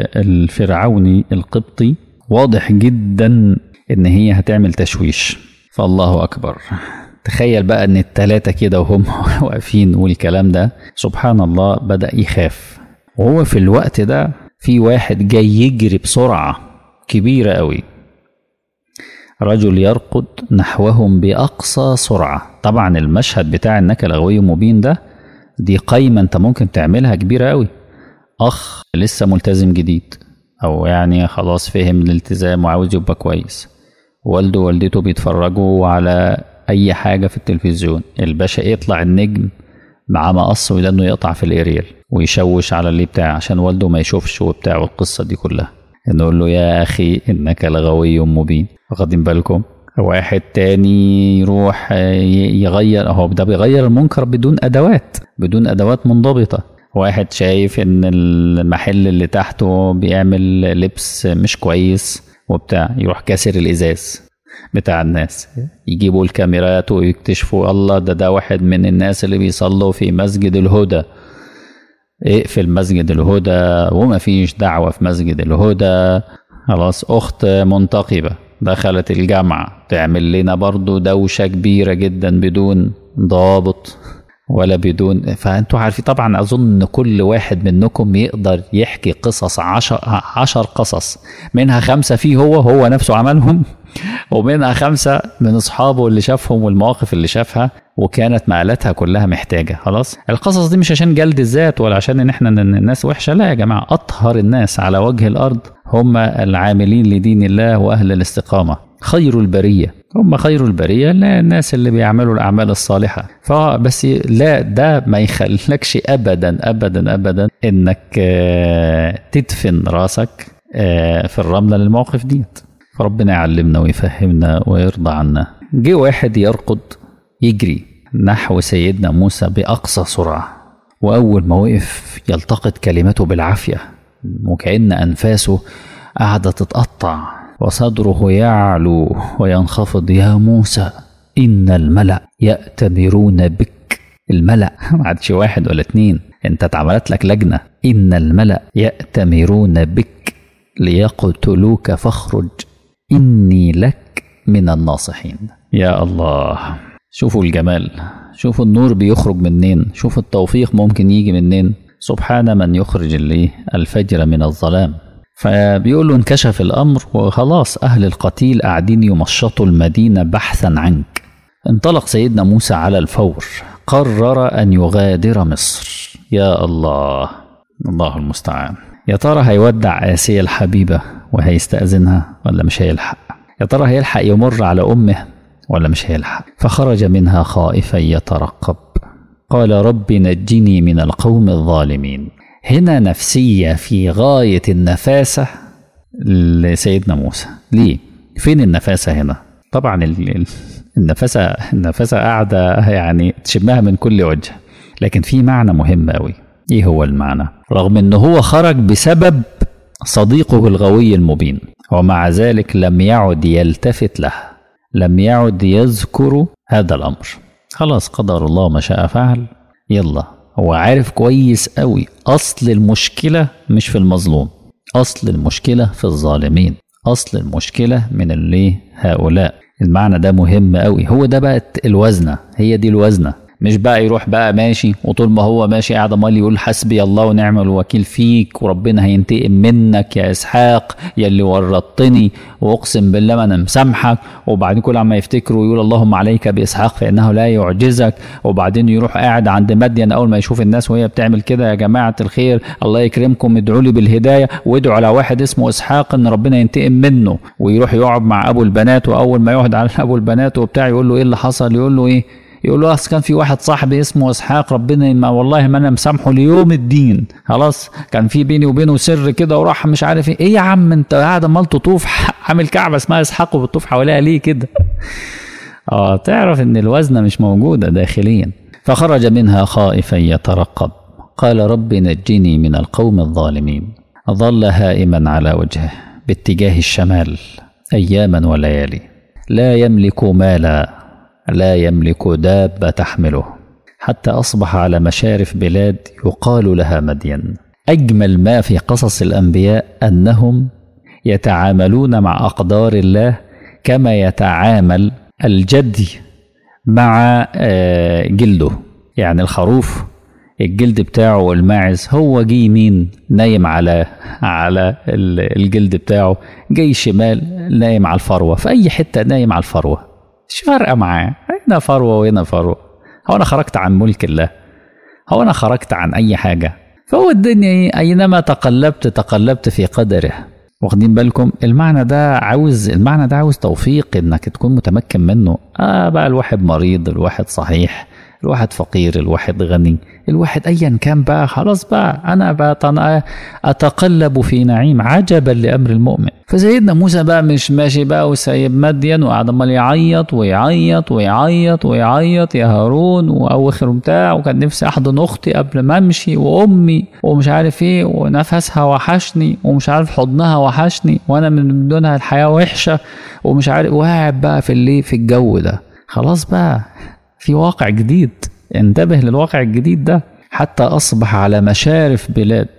الفرعوني القبطي واضح جدا ان هي هتعمل تشويش فالله اكبر تخيل بقى ان التلاتة كده وهم واقفين والكلام ده سبحان الله بدأ يخاف وهو في الوقت ده في واحد جاي يجري بسرعة كبيرة قوي رجل يرقد نحوهم بأقصى سرعة طبعا المشهد بتاع انك لغوي مبين ده دي قايمة انت ممكن تعملها كبيرة قوي اخ لسه ملتزم جديد او يعني خلاص فهم الالتزام وعاوز يبقى كويس والده ووالدته بيتفرجوا على اي حاجه في التلفزيون الباشا يطلع النجم مع مقص ودانه يقطع في الاريال ويشوش على اللي بتاع عشان والده ما يشوفش وبتاع والقصه دي كلها نقول له يا اخي انك لغوي مبين واخدين بالكم واحد تاني يروح يغير اهو ده بيغير المنكر بدون ادوات بدون ادوات منضبطه واحد شايف ان المحل اللي تحته بيعمل لبس مش كويس وبتاع يروح كاسر الازاز بتاع الناس يجيبوا الكاميرات ويكتشفوا الله ده ده واحد من الناس اللي بيصلوا في مسجد الهدى اقفل مسجد الهدى وما فيش دعوة في مسجد الهدى خلاص أخت منتقبة دخلت الجامعة تعمل لنا برضو دوشة كبيرة جدا بدون ضابط ولا بدون فانتوا عارفين طبعا اظن ان كل واحد منكم يقدر يحكي قصص عشر, عشر قصص منها خمسه فيه هو هو نفسه عملهم ومنها خمسه من اصحابه اللي شافهم والمواقف اللي شافها وكانت مقالاتها كلها محتاجه خلاص القصص دي مش عشان جلد الذات ولا عشان ان احنا الناس وحشه لا يا جماعه اطهر الناس على وجه الارض هم العاملين لدين الله واهل الاستقامه خير البريه هم خير البريه لا الناس اللي بيعملوا الاعمال الصالحه فبس لا ده ما يخلكش ابدا ابدا ابدا انك تدفن راسك في الرمله للمواقف ديت فربنا يعلمنا ويفهمنا ويرضى عنا جه واحد يرقد يجري نحو سيدنا موسى باقصى سرعه واول ما وقف يلتقط كلمته بالعافيه وكأن انفاسه قاعده تتقطع وصدره يعلو وينخفض يا موسى إن الملأ يأتمرون بك الملأ ما عادش واحد ولا اتنين انت اتعملت لك لجنة إن الملأ يأتمرون بك ليقتلوك فاخرج إني لك من الناصحين يا الله شوفوا الجمال شوفوا النور بيخرج منين شوفوا التوفيق ممكن يجي منين سبحان من يخرج اللي الفجر من الظلام فبيقول له انكشف الامر وخلاص اهل القتيل قاعدين يمشطوا المدينه بحثا عنك انطلق سيدنا موسى على الفور قرر ان يغادر مصر يا الله الله المستعان يا ترى هيودع آسيا الحبيبة وهيستأذنها ولا مش هيلحق يا ترى هيلحق يمر على أمه ولا مش هيلحق فخرج منها خائفا يترقب قال رب نجني من القوم الظالمين هنا نفسية في غاية النفاسة لسيدنا موسى ليه؟ فين النفاسة هنا؟ طبعا ال- ال- النفاسة النفاسة قاعدة يعني تشمها من كل وجه لكن في معنى مهم أوي إيه هو المعنى؟ رغم إن هو خرج بسبب صديقه الغوي المبين ومع ذلك لم يعد يلتفت له لم يعد يذكر هذا الأمر خلاص قدر الله ما شاء فعل يلا هو عارف كويس قوي أصل المشكلة مش في المظلوم أصل المشكلة في الظالمين أصل المشكلة من اللي هؤلاء المعنى ده مهم قوي هو ده بقى الوزنة هي دي الوزنة مش بقى يروح بقى ماشي وطول ما هو ماشي قاعد امال يقول حسبي الله ونعم الوكيل فيك وربنا هينتقم منك يا اسحاق يا اللي ورطتني واقسم بالله ما انا مسامحك وبعدين كل عما يفتكر ويقول اللهم عليك باسحاق فانه لا يعجزك وبعدين يروح قاعد عند مدين اول ما يشوف الناس وهي بتعمل كده يا جماعه الخير الله يكرمكم ادعوا لي بالهدايه وادعوا على واحد اسمه اسحاق ان ربنا ينتقم منه ويروح يقعد مع ابو البنات واول ما يقعد على ابو البنات وبتاع يقول له ايه اللي حصل يقول له ايه يقول له اصل كان في واحد صاحبي اسمه اسحاق ربنا ما والله ما انا مسامحه ليوم الدين خلاص كان في بيني وبينه سر كده وراح مش عارف ايه ايه يا عم انت قاعد امال تطوف عامل كعبه اسمها اسحاق وبتطوف حواليها ليه كده اه تعرف ان الوزنه مش موجوده داخليا فخرج منها خائفا يترقب قال رب نجني من القوم الظالمين ظل هائما على وجهه باتجاه الشمال اياما وليالي لا يملك مالا لا يملك دابة تحمله حتى أصبح على مشارف بلاد يقال لها مدين أجمل ما في قصص الأنبياء أنهم يتعاملون مع أقدار الله كما يتعامل الجدي مع جلده يعني الخروف الجلد بتاعه والماعز هو جه يمين نايم على على الجلد بتاعه جاي شمال نايم على الفروه في اي حته نايم على الفروه مش فارقه معاه هنا فروه وهنا فروه هو انا خرجت عن ملك الله هو انا خرجت عن اي حاجه فهو الدنيا ايه اينما تقلبت تقلبت في قدره واخدين بالكم المعنى ده عاوز المعنى ده عاوز توفيق انك تكون متمكن منه اه بقى الواحد مريض الواحد صحيح الواحد فقير الواحد غني الواحد ايا كان بقى خلاص بقى انا بقى اتقلب في نعيم عجبا لامر المؤمن فسيدنا موسى بقى مش ماشي بقى وسايب مدين وقعد امال يعيط ويعيط ويعيط ويعيط يا هارون واواخر بتاع وكان نفسي احضن اختي قبل ما امشي وامي ومش عارف ايه ونفسها وحشني ومش عارف حضنها وحشني وانا من دونها الحياه وحشه ومش عارف وقاعد بقى في اللي في الجو ده خلاص بقى في واقع جديد انتبه للواقع الجديد ده حتى أصبح على مشارف بلاد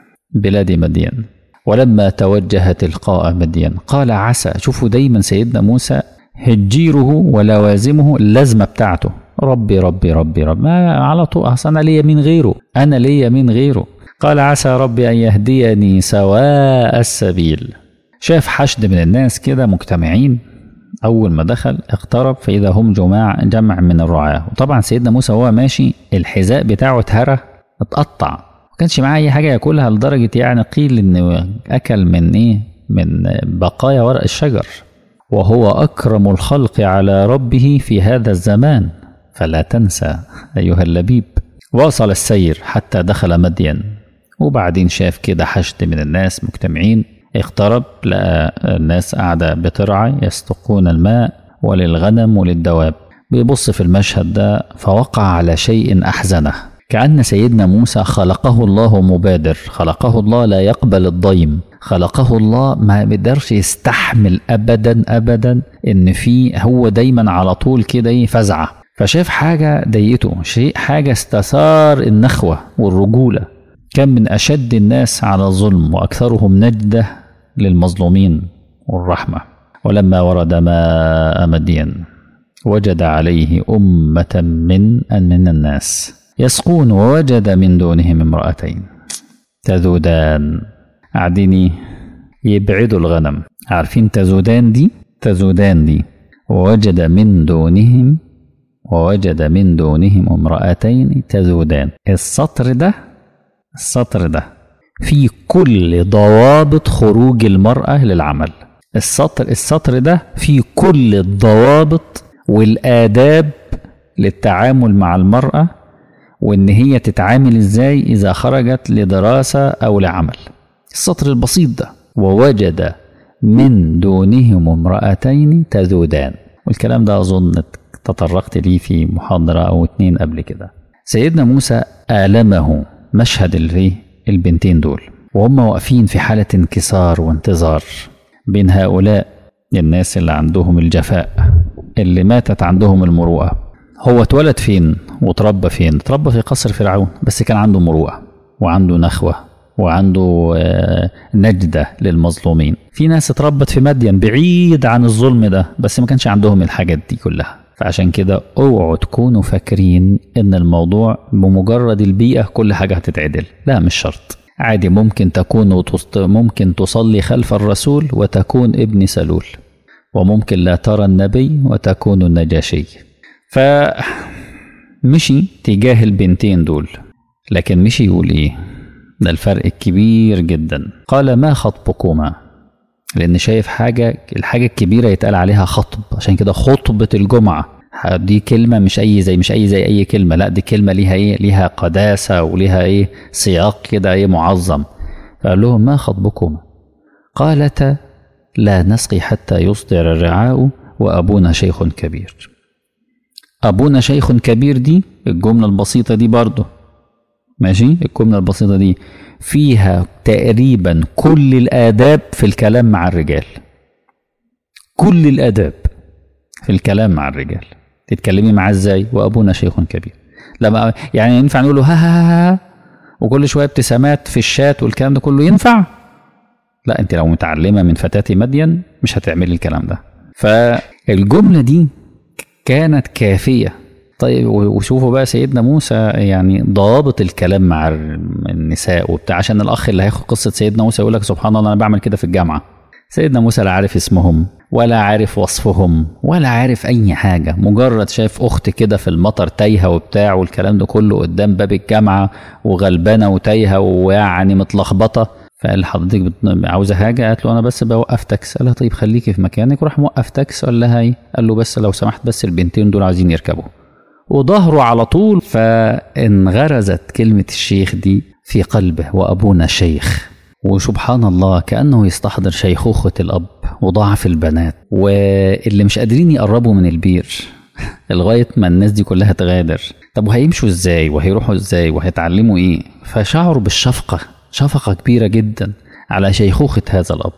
بلاد مدين ولما توجه تلقاء مدين قال عسى شوفوا دايما سيدنا موسى هجيره ولوازمه اللازمة بتاعته ربي ربي ربي ربي ما على طول أصل أنا ليا من غيره أنا ليا من غيره قال عسى ربي أن يهديني سواء السبيل شاف حشد من الناس كده مجتمعين أول ما دخل اقترب فإذا هم جماع جمع من الرعاة وطبعا سيدنا موسى وهو ماشي الحذاء بتاعه اتهرى اتقطع ما كانش معاه أي حاجة ياكلها لدرجة يعني قيل إنه أكل من إيه من بقايا ورق الشجر وهو أكرم الخلق على ربه في هذا الزمان فلا تنسى أيها اللبيب واصل السير حتى دخل مدين وبعدين شاف كده حشد من الناس مجتمعين اقترب لقى الناس قاعدة بترعى يستقون الماء وللغنم وللدواب بيبص في المشهد ده فوقع على شيء أحزنه كأن سيدنا موسى خلقه الله مبادر خلقه الله لا يقبل الضيم خلقه الله ما بيقدرش يستحمل أبدا أبدا إن في هو دايما على طول كده فزعة فشاف حاجة ضايقته شيء حاجة استثار النخوة والرجولة كان من أشد الناس على الظلم وأكثرهم نجدة للمظلومين والرحمة ولما ورد ماء مدين وجد عليه أمة من من الناس يسقون ووجد من دونهم امرأتين تذودان قاعدين يبعدوا الغنم عارفين تذودان دي تذودان دي ووجد من دونهم ووجد من دونهم امرأتين تذودان السطر ده السطر ده في كل ضوابط خروج المرأة للعمل السطر السطر ده في كل الضوابط والآداب للتعامل مع المرأة وإن هي تتعامل إزاي إذا خرجت لدراسة أو لعمل السطر البسيط ده ووجد من دونهم امرأتين تذودان والكلام ده أظن تطرقت ليه في محاضرة أو اتنين قبل كده سيدنا موسى آلمه مشهد الفي البنتين دول وهم واقفين في حالة انكسار وانتظار بين هؤلاء الناس اللي عندهم الجفاء اللي ماتت عندهم المروءة هو اتولد فين وتربى فين اتربى في قصر فرعون بس كان عنده مروءة وعنده نخوة وعنده نجدة للمظلومين في ناس اتربت في مدين بعيد عن الظلم ده بس ما كانش عندهم الحاجات دي كلها فعشان كده اوعوا تكونوا فاكرين ان الموضوع بمجرد البيئة كل حاجة هتتعدل لا مش شرط عادي ممكن تكون ممكن تصلي خلف الرسول وتكون ابن سلول وممكن لا ترى النبي وتكون النجاشي فمشي تجاه البنتين دول لكن مشي يقول ايه ده الفرق الكبير جدا قال ما خطبكما لان شايف حاجه الحاجه الكبيره يتقال عليها خطب عشان كده خطبه الجمعه دي كلمه مش اي زي مش اي زي اي كلمه لا دي كلمه ليها ايه ليها قداسه وليها ايه سياق كده ايه معظم فقال لهم ما خطبكما قالتا لا نسقي حتى يصدر الرعاء وابونا شيخ كبير ابونا شيخ كبير دي الجمله البسيطه دي برضه ماشي الجمله البسيطه دي فيها تقريبا كل الاداب في الكلام مع الرجال كل الاداب في الكلام مع الرجال تتكلمي معاه ازاي وابونا شيخ كبير لما يعني ينفع نقول له ها ها ها وكل شويه ابتسامات في الشات والكلام ده كله ينفع لا انت لو متعلمه من فتاه مدين مش هتعملي الكلام ده فالجمله دي كانت كافيه طيب وشوفوا بقى سيدنا موسى يعني ضابط الكلام مع النساء وبتاع عشان الاخ اللي هياخد قصه سيدنا موسى يقول لك سبحان الله انا بعمل كده في الجامعه سيدنا موسى لا عارف اسمهم ولا عارف وصفهم ولا عارف اي حاجه مجرد شايف اخت كده في المطر تايهه وبتاع والكلام ده كله قدام باب الجامعه وغلبانه وتايهه ويعني متلخبطه فقال لحضرتك عاوزه حاجه قالت له انا بس بوقف تاكس قال لها طيب خليكي في مكانك وراح موقف تاكس قال لها ايه قال له بس لو سمحت بس البنتين دول عايزين يركبوا وظهره على طول فانغرزت كلمة الشيخ دي في قلبه وأبونا شيخ وسبحان الله كأنه يستحضر شيخوخة الأب وضعف البنات واللي مش قادرين يقربوا من البير لغاية ما الناس دي كلها تغادر طب وهيمشوا ازاي وهيروحوا ازاي وهيتعلموا ايه فشعروا بالشفقة شفقة كبيرة جدا على شيخوخة هذا الأب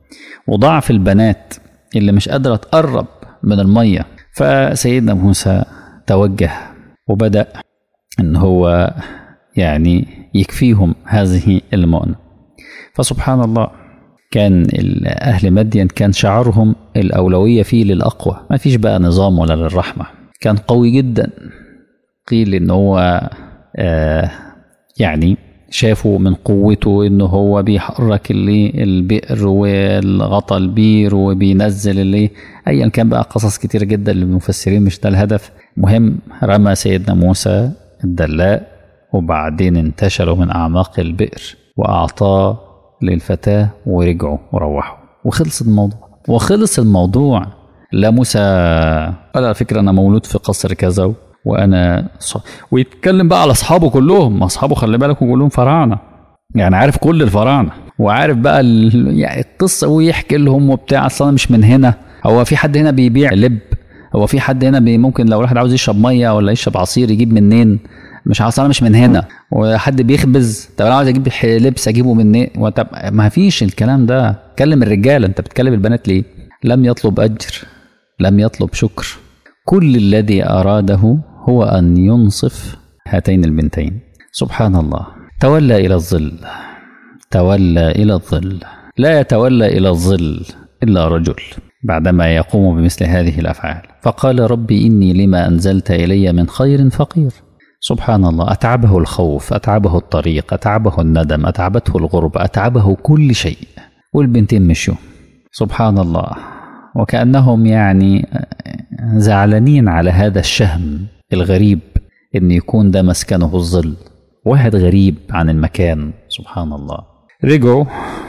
وضعف البنات اللي مش قادرة تقرب من المية فسيدنا موسى توجه وبدأ ان هو يعني يكفيهم هذه المؤنة فسبحان الله كان أهل مدين كان شعارهم الأولوية فيه للأقوى ما فيش بقى نظام ولا للرحمة كان قوي جدا قيل إن هو آه يعني شافوا من قوته إنه هو بيحرك اللي البئر والغطى البير وبينزل اللي أيا كان بقى قصص كتير جدا للمفسرين مش ده الهدف مهم رمى سيدنا موسى الدلاء وبعدين انتشروا من أعماق البئر وأعطاه للفتاة ورجعوا وروحوا وخلص الموضوع وخلص الموضوع لا موسى قال على فكرة أنا مولود في قصر كذا وأنا ص... ويتكلم بقى على أصحابه كلهم أصحابه خلي بالكم كلهم فراعنة يعني عارف كل الفراعنة وعارف بقى ال... يعني القصة ويحكي لهم وبتاع أصل أنا مش من هنا هو في حد هنا بيبيع لب هو في حد هنا بي ممكن لو واحد عاوز يشرب ميه ولا يشرب عصير يجيب منين مش عاوز انا مش من هنا وحد بيخبز طب انا عاوز اجيب لبس اجيبه منين وطب ما فيش الكلام ده كلم الرجاله انت بتكلم البنات ليه لم يطلب اجر لم يطلب شكر كل الذي اراده هو ان ينصف هاتين البنتين سبحان الله تولى الى الظل تولى الى الظل لا يتولى الى الظل الا رجل بعدما يقوم بمثل هذه الافعال فقال ربي اني لما انزلت الي من خير فقير سبحان الله اتعبه الخوف اتعبه الطريق اتعبه الندم اتعبته الغربه اتعبه كل شيء والبنتين مشوا سبحان الله وكانهم يعني زعلانين على هذا الشهم الغريب ان يكون ده مسكنه الظل واحد غريب عن المكان سبحان الله رجعوا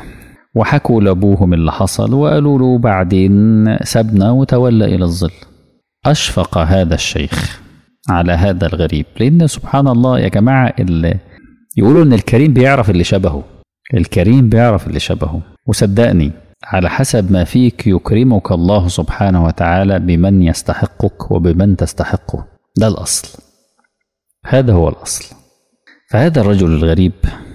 وحكوا لأبوهم اللي حصل وقالوا له بعدين سبنا وتولى إلى الظل أشفق هذا الشيخ على هذا الغريب لأن سبحان الله يا جماعة اللي يقولوا إن الكريم بيعرف اللي شبهه الكريم بيعرف اللي شبهه وصدقني على حسب ما فيك يكرمك الله سبحانه وتعالى بمن يستحقك وبمن تستحقه ده الأصل هذا هو الأصل فهذا الرجل الغريب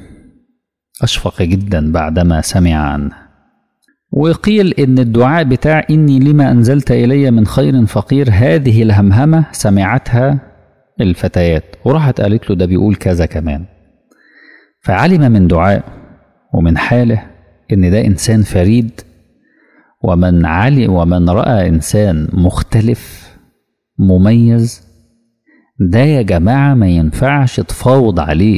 أشفق جدا بعدما سمع عنه وقيل إن الدعاء بتاع إني لما أنزلت إلي من خير فقير هذه الهمهمة سمعتها الفتيات وراحت قالت له ده بيقول كذا كمان فعلم من دعاء ومن حاله إن ده إنسان فريد ومن علي ومن رأى إنسان مختلف مميز ده يا جماعة ما ينفعش تفاوض عليه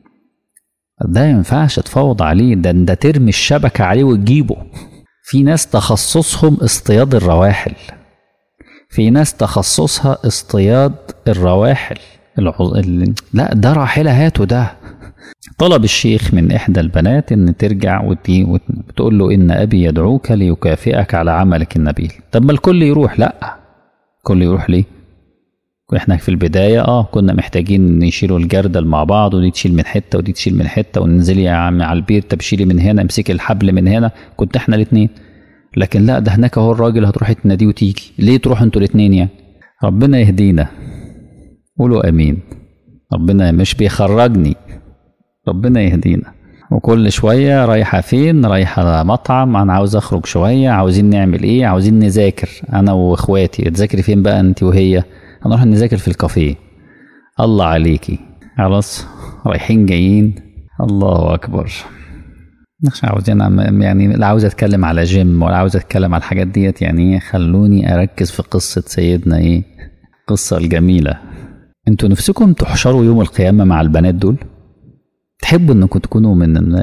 ده ينفعش تفاوض عليه ده ده ترمي الشبكة عليه وتجيبه في ناس تخصصهم اصطياد الرواحل في ناس تخصصها اصطياد الرواحل العز... ال... لا ده راحلة هاته ده طلب الشيخ من إحدى البنات إن ترجع وتي وتقول له إن أبي يدعوك ليكافئك على عملك النبيل طب ما الكل يروح لا الكل يروح ليه احنا في البداية اه كنا محتاجين نشيلوا الجردل مع بعض ودي تشيل من حتة ودي تشيل من حتة وننزلي يا عم على البير طب شيلي من هنا امسكي الحبل من هنا كنت احنا الاتنين لكن لا ده هناك اهو الراجل هتروحي تناديه وتيجي ليه تروحوا انتوا الاتنين يعني ربنا يهدينا قولوا امين ربنا مش بيخرجني ربنا يهدينا وكل شوية رايحة فين رايحة مطعم أنا عاوز أخرج شوية عاوزين نعمل إيه عاوزين نذاكر أنا وإخواتي تذاكري فين بقى أنت وهي هنروح نذاكر في الكافيه الله عليكي خلاص رايحين جايين الله أكبر مش عاوزين يعني لا عاوز اتكلم على جيم ولا عاوز اتكلم على الحاجات ديت يعني خلوني اركز في قصة سيدنا ايه القصة الجميلة انتوا نفسكم تحشروا يوم القيامة مع البنات دول تحبوا انكم تكونوا من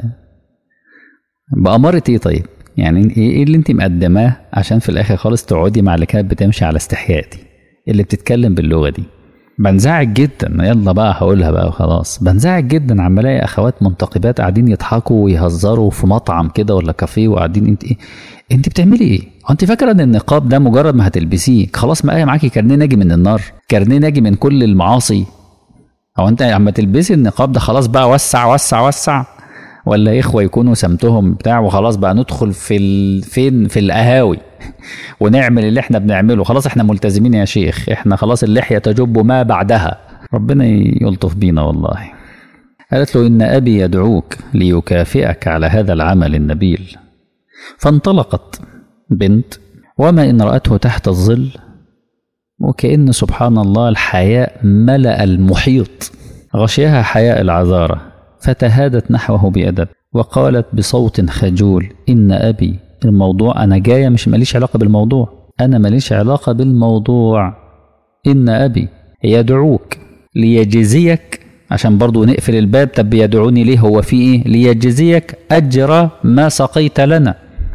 بأمارة ايه طيب يعني ايه اللي انت مقدماه عشان في الاخر خالص تقعدي مع اللي كانت بتمشي على استحياء دي اللي بتتكلم باللغة دي بنزعج جدا يلا بقى هقولها بقى وخلاص بنزعج جدا عم الاقي اخوات منتقبات قاعدين يضحكوا ويهزروا في مطعم كده ولا كافيه وقاعدين انت ايه انت بتعملي ايه هو انت فاكره ان النقاب ده مجرد ما هتلبسيه خلاص ما معاكي كارنيه ناجي من النار كارنيه ناجي من كل المعاصي او انت عم تلبسي النقاب ده خلاص بقى وسع وسع وسع ولا اخوه يكونوا سمتهم بتاع وخلاص بقى ندخل في ال... فين في القهاوي ونعمل اللي احنا بنعمله خلاص احنا ملتزمين يا شيخ احنا خلاص اللحيه تجب ما بعدها ربنا يلطف بينا والله قالت له ان ابي يدعوك ليكافئك على هذا العمل النبيل فانطلقت بنت وما ان راته تحت الظل وكأن سبحان الله الحياء ملأ المحيط غشيها حياء العذارة فتهادت نحوه بأدب وقالت بصوت خجول إن أبي الموضوع أنا جاية مش ماليش علاقة بالموضوع أنا ماليش علاقة بالموضوع إن أبي يدعوك ليجزيك عشان برضو نقفل الباب طب يدعوني ليه هو في إيه ليجزيك أجر ما سقيت لنا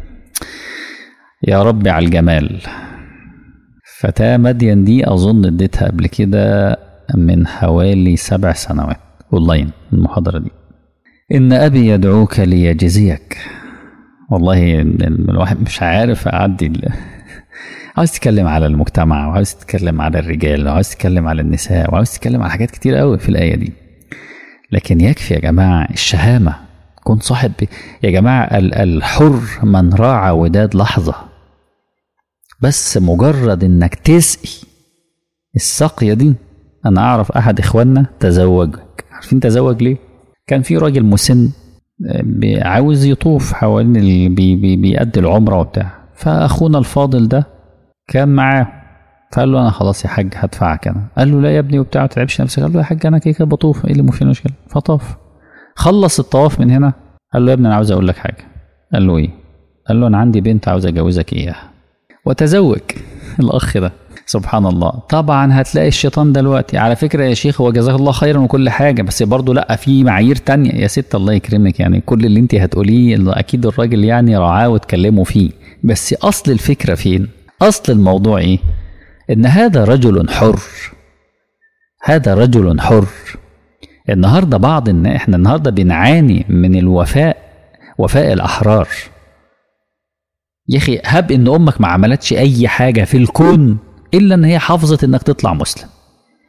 يا رب على الجمال فتاة مدين دي أظن اديتها قبل كده من حوالي سبع سنوات أونلاين المحاضرة دي إن أبي يدعوك ليجزيك والله الواحد مش عارف أعدي عاوز تتكلم على المجتمع وعاوز تتكلم على الرجال وعاوز تتكلم على النساء وعاوز تتكلم على حاجات كتير قوي في الآية دي لكن يكفي يا جماعة الشهامة كن صاحب يا جماعة الحر من راعى وداد لحظة بس مجرد انك تسقي السقية دي انا اعرف احد اخواننا تزوج عارفين تزوج ليه كان في راجل مسن عاوز يطوف حوالين اللي بي بي بيأدي العمرة وبتاع فاخونا الفاضل ده كان معاه فقال له انا خلاص يا حاج هدفعك انا قال له لا يا ابني وبتاع ما تتعبش نفسك قال له يا حاج انا كده كده بطوف ايه اللي فيه المشكله فطاف خلص الطواف من هنا قال له يا ابني انا عاوز اقول لك حاجه قال له ايه قال له انا عندي بنت عاوز اجوزك اياها وتزوج الاخ ده سبحان الله طبعا هتلاقي الشيطان دلوقتي على فكرة يا شيخ هو جزاك الله خيرا وكل حاجة بس برضه لا في معايير تانية يا ست الله يكرمك يعني كل اللي انت هتقوليه اكيد الراجل يعني رعاه واتكلموا فيه بس اصل الفكرة فين اصل الموضوع ايه ان هذا رجل حر هذا رجل حر النهارده بعض ان احنا النهارده بنعاني من الوفاء وفاء الاحرار يا اخي هب ان امك ما عملتش اي حاجه في الكون الا ان هي حافظت انك تطلع مسلم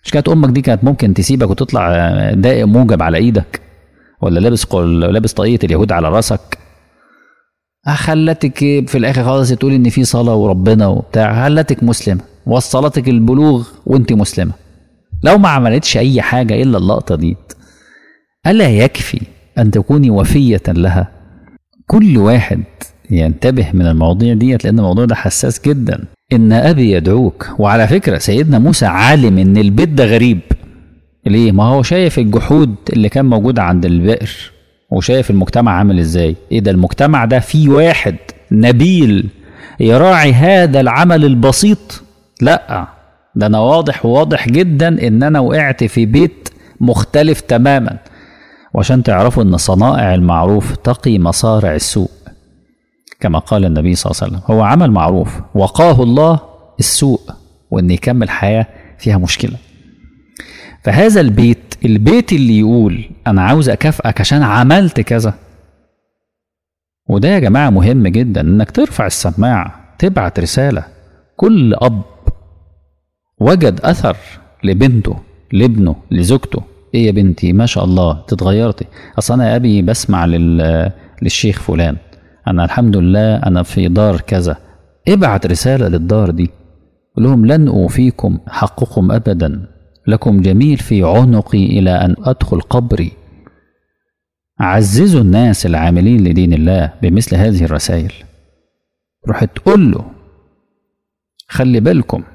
مش كانت امك دي كانت ممكن تسيبك وتطلع دائق موجب على ايدك ولا لابس قل... لابس طاقيه اليهود على راسك خلتك في الاخر خالص تقول ان في صلاه وربنا وبتاع خلتك مسلمه وصلتك البلوغ وانت مسلمه لو ما عملتش اي حاجه الا اللقطه دي الا يكفي ان تكوني وفيه لها كل واحد ينتبه من المواضيع ديت لان الموضوع ده حساس جدا ان ابي يدعوك وعلى فكره سيدنا موسى عالم ان البيت ده غريب ليه ما هو شايف الجحود اللي كان موجود عند البئر وشايف المجتمع عامل ازاي ايه ده المجتمع ده فيه واحد نبيل يراعي هذا العمل البسيط لا ده انا واضح واضح جدا ان انا وقعت في بيت مختلف تماما وعشان تعرفوا ان صنائع المعروف تقي مصارع السوء كما قال النبي صلى الله عليه وسلم هو عمل معروف وقاه الله السوء وان يكمل حياه فيها مشكله فهذا البيت البيت اللي يقول انا عاوز اكافئك عشان عملت كذا وده يا جماعه مهم جدا انك ترفع السماعه تبعت رساله كل اب وجد اثر لبنته لابنه لزوجته ايه يا بنتي ما شاء الله تتغيرتي اصل انا يا ابي بسمع لل... للشيخ فلان انا الحمد لله انا في دار كذا ابعت رساله للدار دي قول لهم لن اوفيكم حقكم ابدا لكم جميل في عنقي الى ان ادخل قبري عززوا الناس العاملين لدين الله بمثل هذه الرسائل روح تقول له خلي بالكم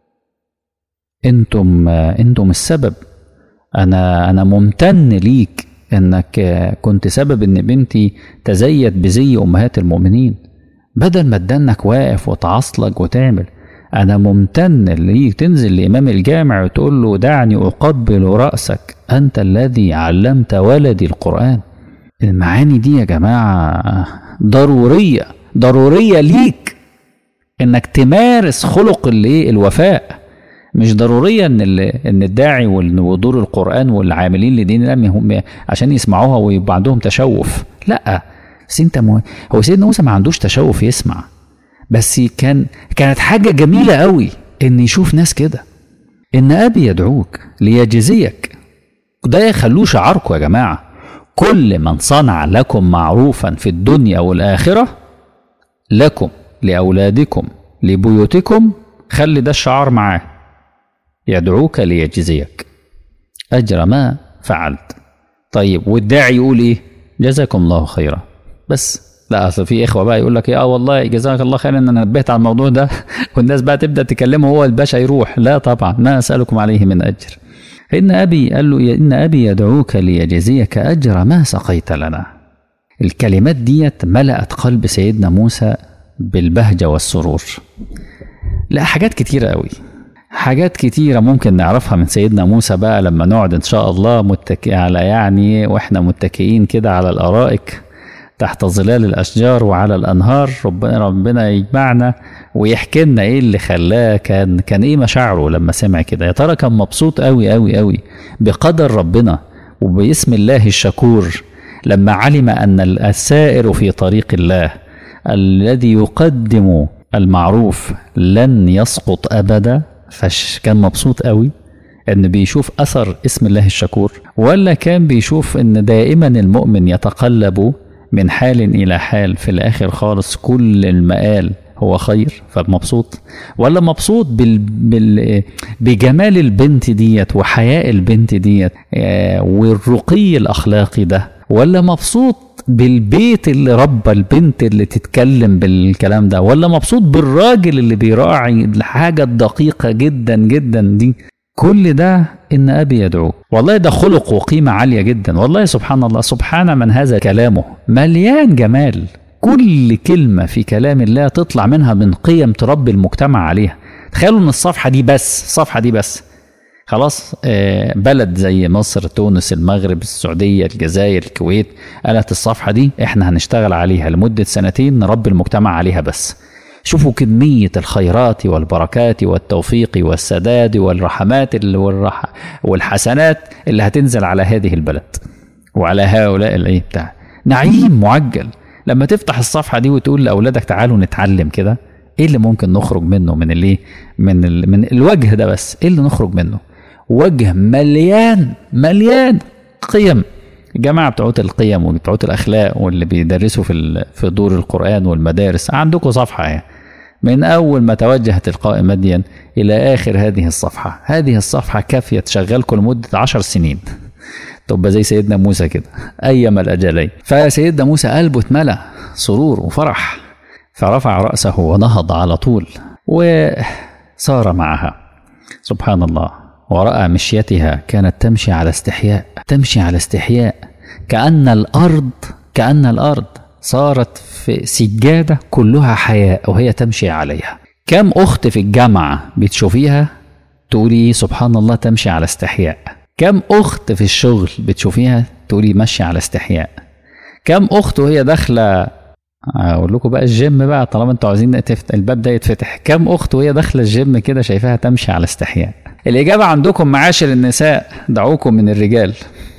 انتم انتم السبب انا انا ممتن ليك انك كنت سبب ان بنتي تزيت بزي امهات المؤمنين بدل ما تدنك واقف وتعصلك وتعمل انا ممتن ليك تنزل لامام الجامع وتقول له دعني اقبل راسك انت الذي علمت ولدي القران المعاني دي يا جماعه ضروريه ضروريه ليك انك تمارس خلق الايه الوفاء مش ضرورية ان ان الداعي ودور القرآن والعاملين لدين الله هم عشان يسمعوها ويبقى عندهم تشوف لا بس انت مو... هو سيدنا موسى ما عندوش تشوف يسمع بس كان كانت حاجة جميلة قوي ان يشوف ناس كده ان ابي يدعوك ليجزيك ده يخلوه شعاركم يا جماعة كل من صنع لكم معروفا في الدنيا والآخرة لكم لأولادكم لبيوتكم خلي ده الشعار معاه يدعوك ليجزيك أجر ما فعلت طيب والداعي يقول إيه جزاكم الله خيرا بس لا اصل في اخوه بقى يقول لك اه والله جزاك الله خيرا ان انا نبهت على الموضوع ده والناس بقى تبدا تكلمه هو الباشا يروح لا طبعا ما اسالكم عليه من اجر ان ابي قال له ان ابي يدعوك ليجزيك اجر ما سقيت لنا الكلمات ديت ملأت قلب سيدنا موسى بالبهجه والسرور لا حاجات كتيره قوي حاجات كتيرة ممكن نعرفها من سيدنا موسى بقى لما نقعد إن شاء الله متكئ على يعني وإحنا متكئين كده على الأرائك تحت ظلال الأشجار وعلى الأنهار ربنا ربنا يجمعنا ويحكي لنا إيه اللي خلاه كان كان إيه مشاعره لما سمع كده يا ترى كان مبسوط أوي أوي أوي بقدر ربنا وباسم الله الشكور لما علم أن السائر في طريق الله الذي يقدم المعروف لن يسقط أبدا فكان مبسوط قوي ان بيشوف اثر اسم الله الشكور ولا كان بيشوف ان دائما المؤمن يتقلب من حال الى حال في الاخر خالص كل المآل هو خير فمبسوط ولا مبسوط بال... بال... بجمال البنت ديت وحياء البنت ديت والرقي الاخلاقي ده ولا مبسوط بالبيت اللي ربى البنت اللي تتكلم بالكلام ده ولا مبسوط بالراجل اللي بيراعي الحاجة الدقيقة جدا جدا دي كل ده إن أبي يدعو والله ده خلق وقيمة عالية جدا والله سبحان الله سبحان من هذا كلامه مليان جمال كل كلمة في كلام الله تطلع منها من قيم تربي المجتمع عليها تخيلوا ان الصفحة دي بس الصفحة دي بس خلاص بلد زي مصر تونس المغرب السعودية الجزائر الكويت قالت الصفحة دي احنا هنشتغل عليها لمدة سنتين نربي المجتمع عليها بس شوفوا كمية الخيرات والبركات والتوفيق والسداد والرحمات والرح والحسنات اللي هتنزل على هذه البلد وعلى هؤلاء الايه بتاع نعيم معجل لما تفتح الصفحة دي وتقول لأولادك تعالوا نتعلم كده ايه اللي ممكن نخرج منه من الايه من ال... من الوجه ده بس ايه اللي نخرج منه وجه مليان مليان قيم الجماعة بتوعت القيم وبتوعت الأخلاق واللي بيدرسوا في ال- في دور القرآن والمدارس عندكم صفحة يعني من أول ما توجه تلقاء مدين إلى آخر هذه الصفحة هذه الصفحة كافية تشغلكم لمدة عشر سنين تبقى زي سيدنا موسى كده أيما الأجلين فسيدنا موسى قلبه اتملى سرور وفرح فرفع رأسه ونهض على طول وسار معها سبحان الله ورأى مشيتها كانت تمشي على استحياء تمشي على استحياء كأن الأرض كأن الأرض صارت في سجادة كلها حياء وهي تمشي عليها كم أخت في الجامعة بتشوفيها تقولي سبحان الله تمشي على استحياء كم أخت في الشغل بتشوفيها تقولي ماشية على استحياء كم أخت وهي داخلة اقول لكم بقى الجيم بقى طالما انتوا عايزين تفت... الباب ده يتفتح كم اخت وهي داخله الجيم كده شايفاها تمشي على استحياء الاجابه عندكم معاشر النساء دعوكم من الرجال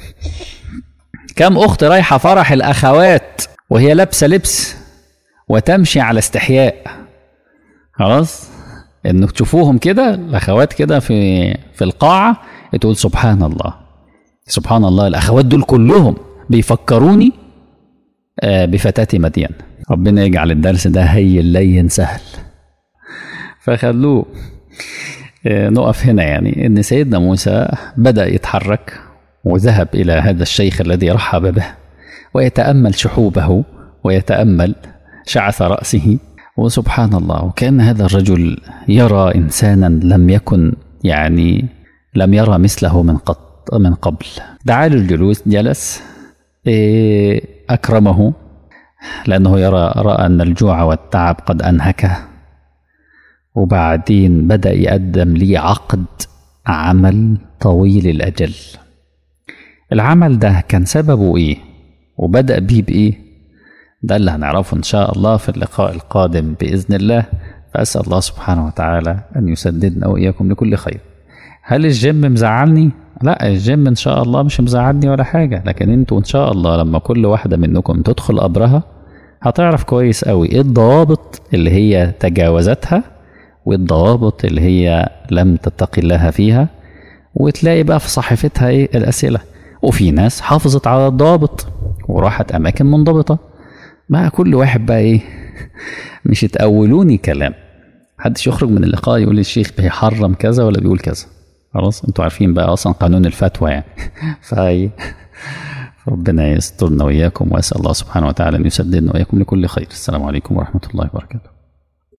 كم اخت رايحه فرح الاخوات وهي لابسه لبس وتمشي على استحياء خلاص انك تشوفوهم كده الاخوات كده في في القاعه تقول سبحان الله سبحان الله الاخوات دول كلهم بيفكروني آه، بفتاة مدين ربنا يجعل الدرس ده هين لين سهل فخلوه آه، نقف هنا يعني ان سيدنا موسى بدا يتحرك وذهب الى هذا الشيخ الذي رحب به ويتامل شحوبه ويتامل شعث راسه وسبحان الله وكان هذا الرجل يرى انسانا لم يكن يعني لم يرى مثله من قط من قبل دعا له الجلوس جلس إيه، أكرمه لأنه يرى رأى أن الجوع والتعب قد أنهكه وبعدين بدأ يقدم لي عقد عمل طويل الأجل العمل ده كان سببه إيه وبدأ بيه بإيه ده اللي هنعرفه إن شاء الله في اللقاء القادم بإذن الله فأسأل الله سبحانه وتعالى أن يسددنا وإياكم لكل خير هل الجيم مزعلني؟ لا الجيم ان شاء الله مش مزعلني ولا حاجه لكن انتوا ان شاء الله لما كل واحده منكم تدخل قبرها هتعرف كويس قوي ايه الضوابط اللي هي تجاوزتها والضوابط اللي هي لم تتقي الله فيها وتلاقي بقى في صحيفتها ايه الاسئله وفي ناس حافظت على الضوابط وراحت اماكن منضبطه بقى كل واحد بقى ايه مش تأولوني كلام محدش يخرج من اللقاء يقول لي الشيخ بيحرم كذا ولا بيقول كذا خلاص انتوا عارفين بقى اصلا قانون الفتوى يعني فهي ربنا يسترنا واياكم واسال الله سبحانه وتعالى ان يسددنا واياكم لكل خير السلام عليكم ورحمه الله وبركاته